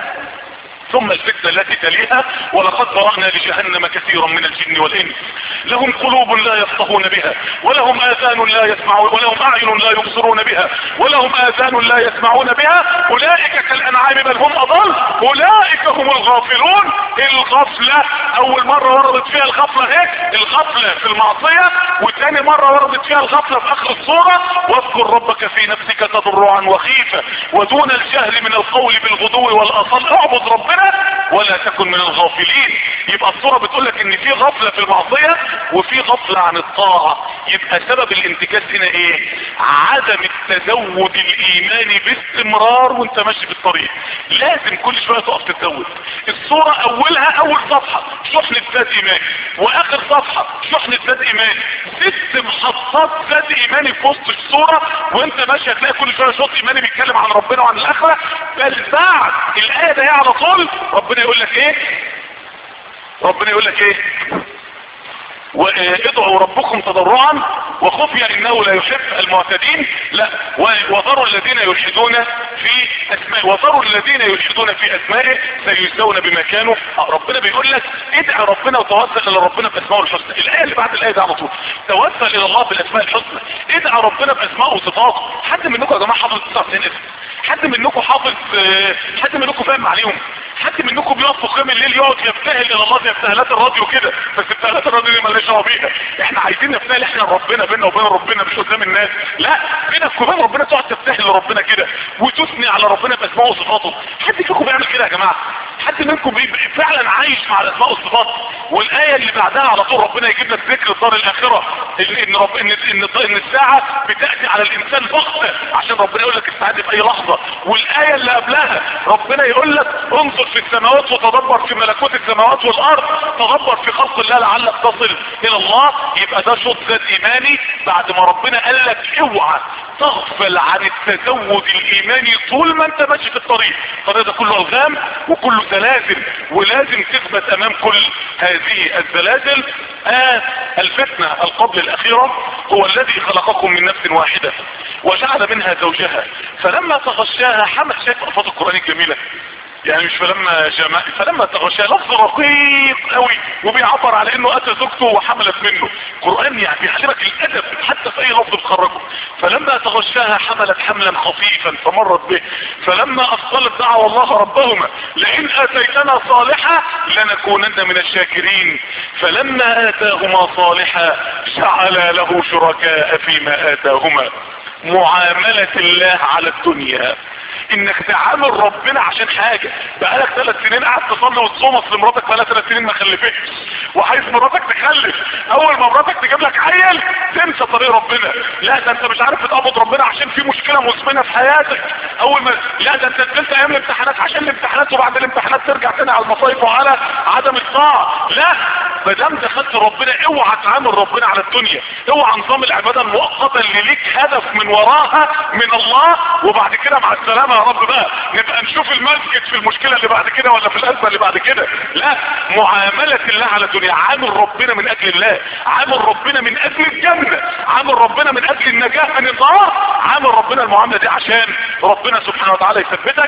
ثم الفتنة التي تليها ولقد ضرأنا لجهنم كثيرا من الجن والإنس لهم قلوب لا يفقهون بها ولهم آذان لا يسمعون ولهم أعين لا يبصرون بها ولهم آذان لا يسمعون بها أولئك كالأنعام بل هم أضل أولئك هم الغافلون الغفلة أول مرة وردت فيها الغفلة هيك الغفلة في المعصية وثاني مرة وردت فيها الغفلة في آخر الصورة واذكر ربك في نفسك تضرعا وخيفة ودون الجهل من القول بالغدو والأصل اعبد ربنا ولا تكن من الغافلين يبقى الصورة بتقول لك ان في غفلة في المعصية وفي غفلة عن الطاعة يبقى سبب الانتكاس هنا ايه عدم التزود الايماني باستمرار وانت ماشي في الطريق لازم كل شوية تقف تتزود الصورة اولها اول صفحة شحنة ذات ايماني واخر صفحة شحنة ذات ايماني ست محطات ذات ايماني في وسط الصورة وانت ماشي هتلاقي كل شوية صوت ايماني بيتكلم عن ربنا وعن الاخرة بل بعد الايه ده على طول ربنا يقول لك ايه ربنا يقول لك ايه وادعوا ربكم تضرعا وخفيا انه لا يحب المعتدين لا وذروا الذين يلحدون في اسماء وذروا الذين يلحدون في اسمائه سيجزون بما كانوا ربنا بيقول لك ادعي ربنا وتوسل الى ربنا باسمائه الحسنى الايه اللي بعد الايه دي على طول توسل الى الله بالاسماء الحسنى ادعي ربنا باسمائه وصفاته حد منكم يا جماعه حافظ 99 اسم حد منكم حافظ حد منكم فاهم عليهم حد منكم بيقف في قيام الليل يقعد يبتهل الى الله زي ابتهالات الراديو كده بس ابتهالات الراديو دي مالناش دعوه بيها احنا عايزين نبتهل احنا ربنا بينا وبين ربنا مش قدام الناس لا بينك وبين ربنا تقعد تبتهل لربنا كده وتثني على ربنا باسمائه وصفاته حد فيكم بيعمل كده يا جماعه حد منكم بيبقى فعلا عايش مع الاسماء والصفات والايه اللي بعدها على طول ربنا يجيب لك ذكر الدار الاخره ان رب ان ان, إن الساعه بتاتي على الانسان بغته عشان ربنا يقول لك الساعه دي في اي لحظه والايه اللي قبلها ربنا يقول لك انظر في السماوات وتدبر في ملكوت السماوات والارض تدبر في خلق الله لعلك تصل الى الله يبقى ده شوط ذات ايماني بعد ما ربنا قال لك اوعى تغفل عن التزود الايماني طول ما انت ماشي في الطريق الطريق ده كله الغام وكله زلازل ولازم تثبت امام كل هذه الزلازل آه الفتنة القبل الاخيرة هو الذي خلقكم من نفس واحدة وجعل منها زوجها فلما تغشاها حمل شايف الفاظ القرآن الجميلة يعني مش فلما جمع فلما تغشى لفظ رقيق قوي وبيعبر على انه اتى زوجته وحملت منه قرآن يعني بيعلمك الادب حتى في اي لفظ بتخرجه فلما تغشاها حملت حملا خفيفا فمرت به فلما اثقلت دعوا الله ربهما لئن اتيتنا صالحا لنكونن من الشاكرين فلما اتاهما صالحا جعل له شركاء فيما اتاهما معاملة الله على الدنيا انك تعامل ربنا عشان حاجة بقالك ثلاث سنين قاعد تصلي وتصوم اصل مراتك بقالها ثلاث سنين ما خلفتش وعايز مراتك تخلف اول ما مراتك تجيب لك عيل تنسى طريق ربنا لا ده انت مش عارف تقبض ربنا عشان في مشكلة مزمنة في حياتك اول ما لا ده انت نزلت ايام الامتحانات عشان الامتحانات وبعد الامتحانات ترجع تاني على المصايف وعلى عدم الطاعة لا ما دام دخلت ربنا اوعى تعامل ربنا على الدنيا اوعى نظام العبادة المؤقتة اللي ليك هدف من وراها من الله وبعد كده مع السلامة يا رب بقى نبقى نشوف المسجد في المشكلة اللي بعد كده ولا في الازمة اللي بعد كده لا معاملة الله على الدنيا عامل ربنا من اجل الله عامل ربنا من اجل الجنة عامل ربنا من اجل النجاة من النار عامل ربنا المعاملة دي عشان ربنا سبحانه وتعالى يثبتك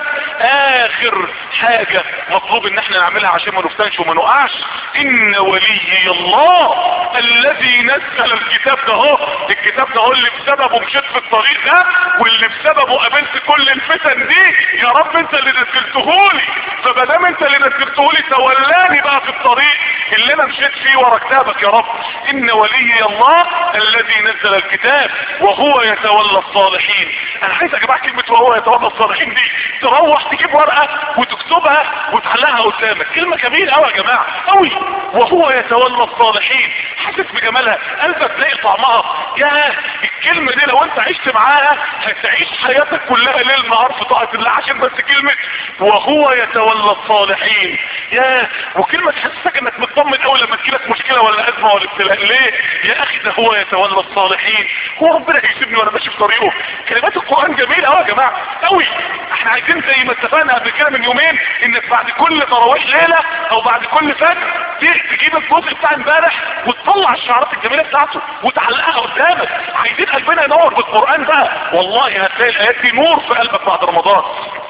اخر حاجة مطلوب ان احنا نعملها عشان ما نفتنش وما نقعش ان ولي الله الذي نزل الكتاب ده هو الكتاب ده هو اللي بسببه مشيت في الطريق ده واللي بسببه قابلت كل الفتن دي يا رب انت اللي نزلتهولي فمادام انت اللي نزلتهولي تولاني بقى في الطريق اللي انا مشيت فيه ورا كتابك يا رب ان ولي الله الذي نزل الكتاب وهو يتولى الصالحين انا عايز يا جماعه كلمه وهو يتولى الصالحين دي تروح تجيب ورقه وتكتبها وتعلقها قدامك كلمه جميله قوي يا جماعه قوي وهو يتولى الصالحين حاسس بجمالها قلبك تلاقي طعمها يا الكلمه دي لو انت عشت معاها هتعيش حياتك كلها ليل نهار في طاعه الله عشان بس كلمه وهو يتولى الصالحين يا وكلمه تحسسك انك مطمن قوي لما تجيلك مشكله ولا ازمه ولا ابتلاء ليه يا اخي ده هو يتولى الصالحين هو ربنا هيسيبني وانا ماشي في طريقه كلمات القران جميله قوي يا جماعه قوي احنا عايزين زي ما اتفقنا قبل كده من يومين انك بعد كل تراويح ليله او بعد كل فجر تجيب الجزء بتاع امبارح وتطلع الشعارات الجميله بتاعته وتعلقها قدامك عايزين قلبنا ينور بالقران بقى والله هتلاقي الايات دي نور في قلبك بعد رمضان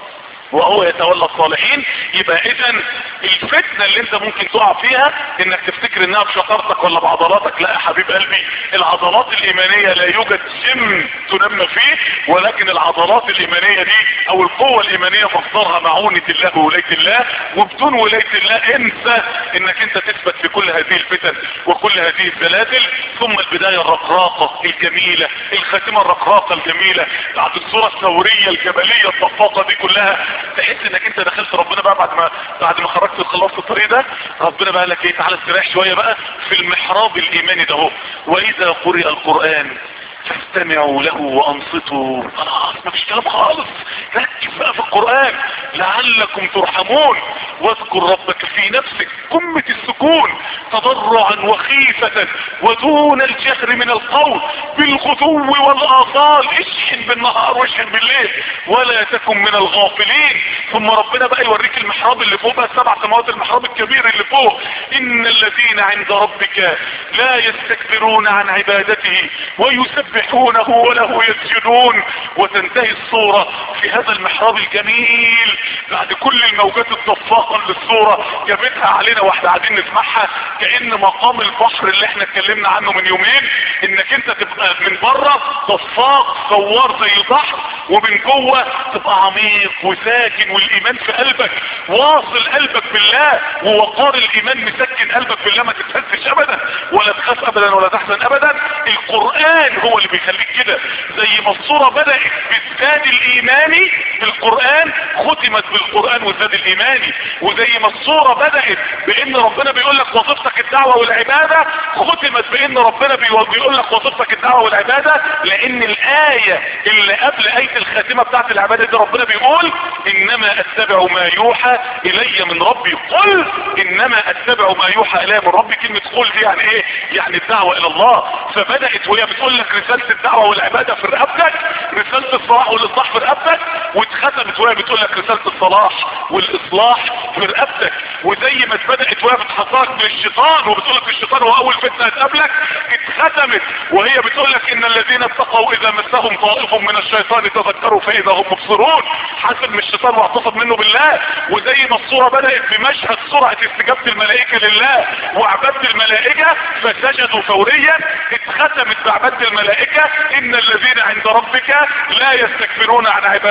وهو يتولى الصالحين يبقى اذا الفتنة اللي انت ممكن تقع فيها انك تفتكر انها بشطارتك ولا بعضلاتك لا يا حبيب قلبي العضلات الايمانية لا يوجد جيم تنمى فيه ولكن العضلات الايمانية دي او القوة الايمانية مصدرها معونة الله وولاية الله وبدون ولاية الله انسى انك انت تثبت في كل هذه الفتن وكل هذه الزلازل ثم البداية الرقراقة الجميلة الخاتمة الرقراقة الجميلة بعد الصورة الثورية الجبلية الطفاقة دي كلها تحس انك انت دخلت ربنا بقى بعد ما بعد ما خرجت وخلصت الطريق ده ربنا بقى لك ايه تعالى استريح شويه بقى في المحراب الايماني ده اهو واذا قرئ القران فاستمعوا له وانصتوا خلاص ما فيش كلام خالص ركز بقى في القرآن لعلكم ترحمون واذكر ربك في نفسك قمة السكون تضرعا وخيفة ودون الجهر من القول بالغدو والآصال اشحن بالنهار واشحن بالليل ولا تكن من الغافلين ثم ربنا بقى يوريك المحراب اللي فوق بقى السبع سماوات المحراب الكبير اللي فوق ان الذين عند ربك لا يستكبرون عن عبادته ويسبحونه وله يسجدون وتنتهي الصورة في هذا المحراب الجميل بعد كل الموجات الضفاقة اللي الصورة جابتها علينا واحنا قاعدين نسمعها كأن مقام البحر اللي احنا اتكلمنا عنه من يومين انك انت تبقى من بره ضفاق ثوار زي البحر ومن جوه تبقى عميق وساكن والايمان في قلبك واصل قلبك بالله ووقار الايمان مسكن قلبك بالله ما تتهزش ابدا ولا تخاف ابدا ولا تحزن ابدا القرآن هو اللي بيخليك كده زي ما الصورة بدأت بالزاد الايماني بالقرآن ختمت بالقرآن والزاد الايماني وزي ما الصورة بدأت بان ربنا بيقول لك وظيفتك الدعوة والعبادة ختمت بان ربنا بيقول لك وظيفتك الدعوة والعبادة لان الاية اللي قبل اية الخاتمة بتاعت العبادة دي ربنا بيقول انما اتبع ما يوحى الي من ربي قل انما اتبع ما يوحى الي من ربي كلمة قل دي يعني ايه يعني الدعوة الى الله فبدأت وهي بتقول لك رسالة الدعوة والعبادة في رقبتك رسالة الصلاح والاصلاح في رقبتك واتختمت وهي بتقول لك رسالة الصلاح والاصلاح في رقبتك وزي ما بدأت وهي بتحصاك من الشيطان وبتقول لك الشيطان هو اول فتنة هتقابلك اتختمت وهي بتقول لك ان الذين اتقوا اذا مسهم طائف من الشيطان تذكروا فاذا هم مبصرون حسب من الشيطان واعتصم منه بالله وزي ما الصورة بدأت بمشهد سرعة استجابة الملائكة لله وعبادة الملائكة فسجدوا فوريا اتختمت بعبادة الملائكة ان الذين عند ربك لا يستكبرون عن عبادته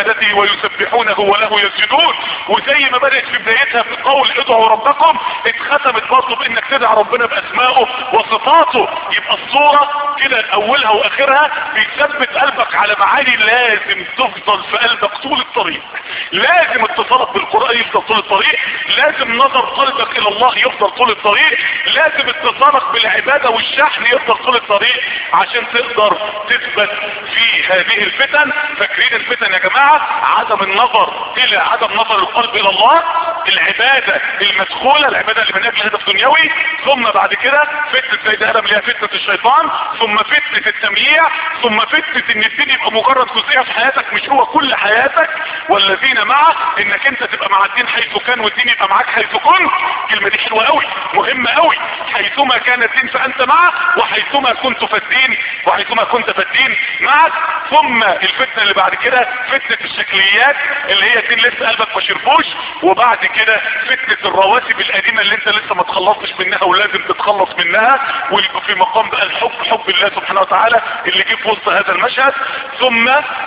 ويسبحونه وله يسجدون وزي ما بدأت في بدايتها بقول ادعوا ربكم اتختمت برضه بانك تدعى ربنا باسمائه وصفاته يبقى الصورة كده اولها واخرها بيثبت قلبك على معاني لازم تفضل في قلبك طول الطريق لازم اتصالك بالقرآن يفضل طول الطريق لازم نظر قلبك الى الله يفضل طول الطريق لازم اتصالك بالعبادة والشحن يفضل طول الطريق عشان تقدر تثبت في هذه الفتن فاكرين الفتن يا جماعة عدم النظر الى عدم نظر القلب الى الله العبادة المدخولة العبادة اللي من اجل هدف دنيوي ثم بعد كده فتنة سيد ادم اللي هي فتنة الشيطان ثم فتنة التمييع ثم فتنة ان الدين يبقى مجرد جزئية في حياتك مش هو كل حياتك والذين معه انك انت تبقى مع الدين حيث كان والدين يبقى معاك حيث كنت الكلمة دي حلوة قوي مهمة قوي حيثما كان الدين فانت معه وحيثما كنت فالدين وحيثما كنت فالدين معك ثم الفتنة اللي بعد كده فتنة الشكليات اللي هي دين لسه قلبك ما شربوش وبعد كده فتنة الرواتب القديمة اللي انت لسه ما تخلصتش منها ولازم تتخلص منها ويبقى في مقام بقى الحب حب الله سبحانه وتعالى اللي جه في وسط هذا المشهد ثم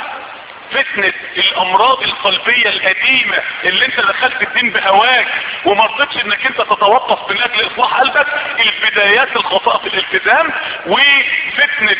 فتنة الامراض القلبية القديمة اللي انت دخلت الدين بهواك وما رضيتش انك انت تتوقف من اجل اصلاح قلبك البدايات الخطأ في الالتزام وفتنة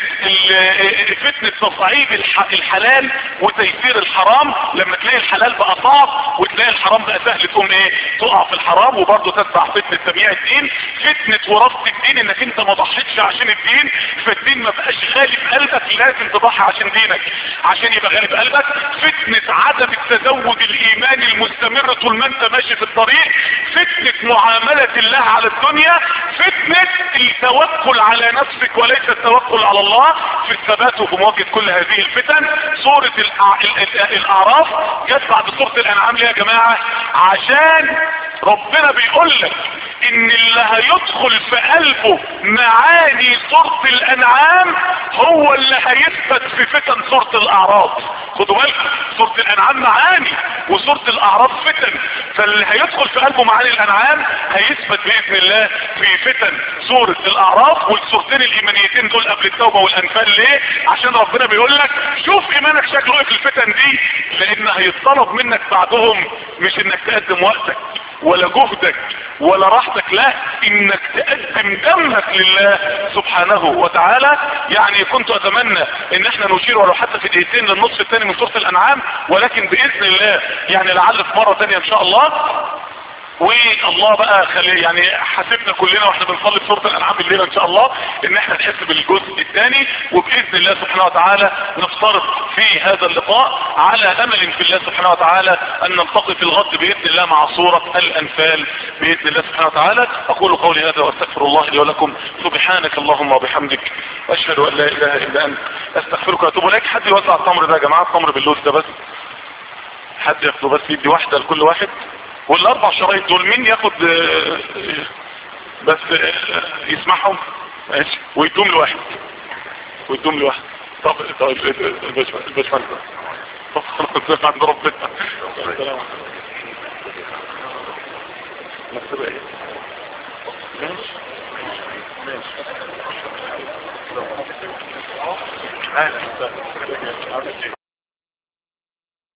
فتنة تصعيد الحلال وتيسير الحرام لما تلاقي الحلال بقى صعب وتلاقي الحرام بقى سهل تقوم ايه تقع في الحرام وبرضه تتبع فتنة تبيع الدين فتنة وراثة الدين انك انت ما ضحيتش عشان الدين فالدين ما بقاش غالي في قلبك لازم تضحي عشان دينك عشان يبقى غالي في قلبك فتنة عدم التزود الايماني المستمر طول ما انت ماشي في الطريق فتنة معاملة الله على الدنيا فتنة التوكل على نفسك وليس التوكل على الله في الثبات وفي مواجهة كل هذه الفتن سورة الأع... الاعراف جت بعد سورة الانعام ليه يا جماعة عشان ربنا بيقول لك ان اللي هيدخل في قلبه معاني سورة الانعام هو اللي هيثبت في فتن سورة الاعراف خدوا بالكم سورة الانعام معاني وسورة الاعراف فتن فاللي هيدخل في قلبه معاني الانعام هيثبت باذن الله في فتن سورة الاعراف والسورتين الايمانيتين دول قبل التوبة والانفال ليه عشان ربنا بيقول لك شوف ايمانك شكله ايه في الفتن دي لان هيطلب منك بعدهم مش انك تقدم وقتك ولا جهدك ولا راحتك لا انك تقدم دمك لله سبحانه وتعالى يعني كنت اتمنى ان احنا نشير ولو حتى في دقيقتين للنصف الثاني من سورة الانعام ولكن باذن الله يعني لعل في مرة ثانية ان شاء الله والله بقى خلي يعني حاسبنا كلنا واحنا بنصلي في سوره الانعام الليله ان شاء الله ان احنا نحس بالجزء الثاني وباذن الله سبحانه وتعالى نفترض في هذا اللقاء على امل في الله سبحانه وتعالى ان نلتقي في الغد باذن الله مع سوره الانفال باذن الله سبحانه وتعالى اقول قولي هذا واستغفر الله لي ولكم سبحانك اللهم وبحمدك واشهد ان لا اله الا انت استغفرك واتوب اليك حد يوزع التمر ده يا جماعه التمر باللوز ده بس حد ياخده بس يدي واحده لكل واحد والاربع شرايط دول مين ياخد بس يسمعهم ماشي ويدوم لواحد ويدوم لواحد طب طب الباشمهندس طب خلاص عند ربنا السلام مكتوب ايه ماشي ماشي اهلا وسهلا